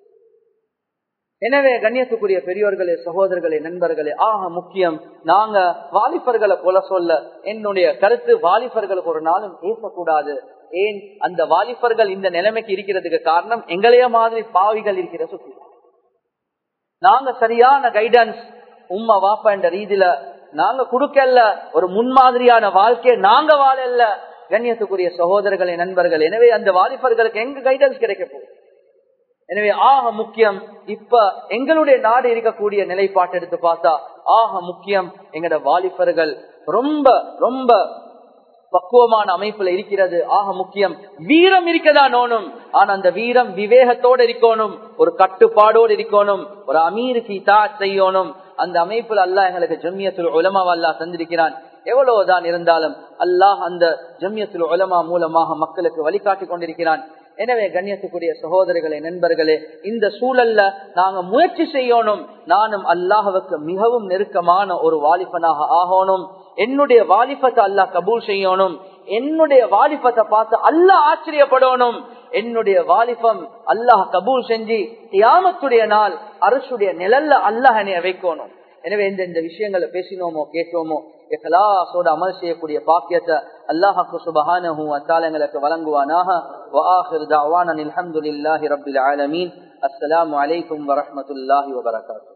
Speaker 1: எனவே கண்ணியத்துக்குரிய பெரியோர்களே சகோதரர்களே நண்பர்களே ஆக முக்கியம் நாங்க வாலிபர்களை கொலை சொல்ல என்னுடைய கருத்து வாலிபர்களுக்கு ஒரு நாளும் ஏசக்கூடாது ஏன் அந்த வாலிபர்கள் இந்த நிலைமைக்கு இருக்கிறதுக்கு காரணம் எங்களைய மாதிரி பாவிகள் இருக்கிற சுத்தி நாங்க சரியான கைடன்ஸ் உம்மா வாப்பா என்ற ரீதியில நாங்க கொடுக்கல ஒரு முன்மாதிரியான வாழ்க்கையை நாங்க வாழல கண்ணியத்துக்குரிய சகோதரர்களே நண்பர்கள் எனவே அந்த வாலிபர்களுக்கு எங்க கைடன்ஸ் கிடைக்க போகுது எனவே ஆக முக்கியம் இப்ப எங்களுடைய நாடு இருக்கக்கூடிய நிலைப்பாட்டு எடுத்து பார்த்தா ஆக முக்கியம் எங்கட வாலிபர்கள் ரொம்ப ரொம்ப பக்குவமான அமைப்புல இருக்கிறது ஆக முக்கியம் வீரம் இருக்கதா நோனும் ஆனா அந்த வீரம் விவேகத்தோடு இருக்கணும் ஒரு கட்டுப்பாடோடு இருக்கணும் ஒரு அமீருக்கு இதா செய்யணும் அந்த அமைப்புல அல்லாஹ் எங்களுக்கு ஜம்மியத்தில் உலமாவா அல்லாஹ் தந்திருக்கிறான் எவ்வளவுதான் இருந்தாலும் அல்லாஹ் அந்த ஜம்மியத்தில் உலமா மூலமாக மக்களுக்கு வழிகாட்டி கொண்டிருக்கிறான் எனவே கண்ணியத்துக்குரிய சகோதரர்களே நண்பர்களே இந்த சூழல்ல நாங்க முயற்சி செய்யணும் நானும் அல்லாஹுக்கு மிகவும் நெருக்கமான ஒரு வாலிபனாக ஆகணும் என்னுடைய வாலிபத்தை அல்லாஹ் கபூல் செய்யணும் என்னுடைய வாலிபத்தை பார்த்து அல்லாஹ் ஆச்சரியப்படணும் என்னுடைய வாலிபம் அல்லாஹ் கபூல் செஞ்சு தியாமத்துடைய நாள் அரசுடைய நிழல்ல அல்லாஹ் என்னைய வைக்கணும் எனவே இந்த இந்த விஷயங்களை பேசினோமோ கேட்டோமோ இஹ்லாஸோட அமல் செய்யக்கூடிய பாக்கியத்தை அல்லாஹாக்கு சுபஹானஹு வத்தால எங்களுக்கு வழங்குவானாக وآخر دعوانا الحمد لله رب العالمين السلام عليكم ورحمة الله وبركاته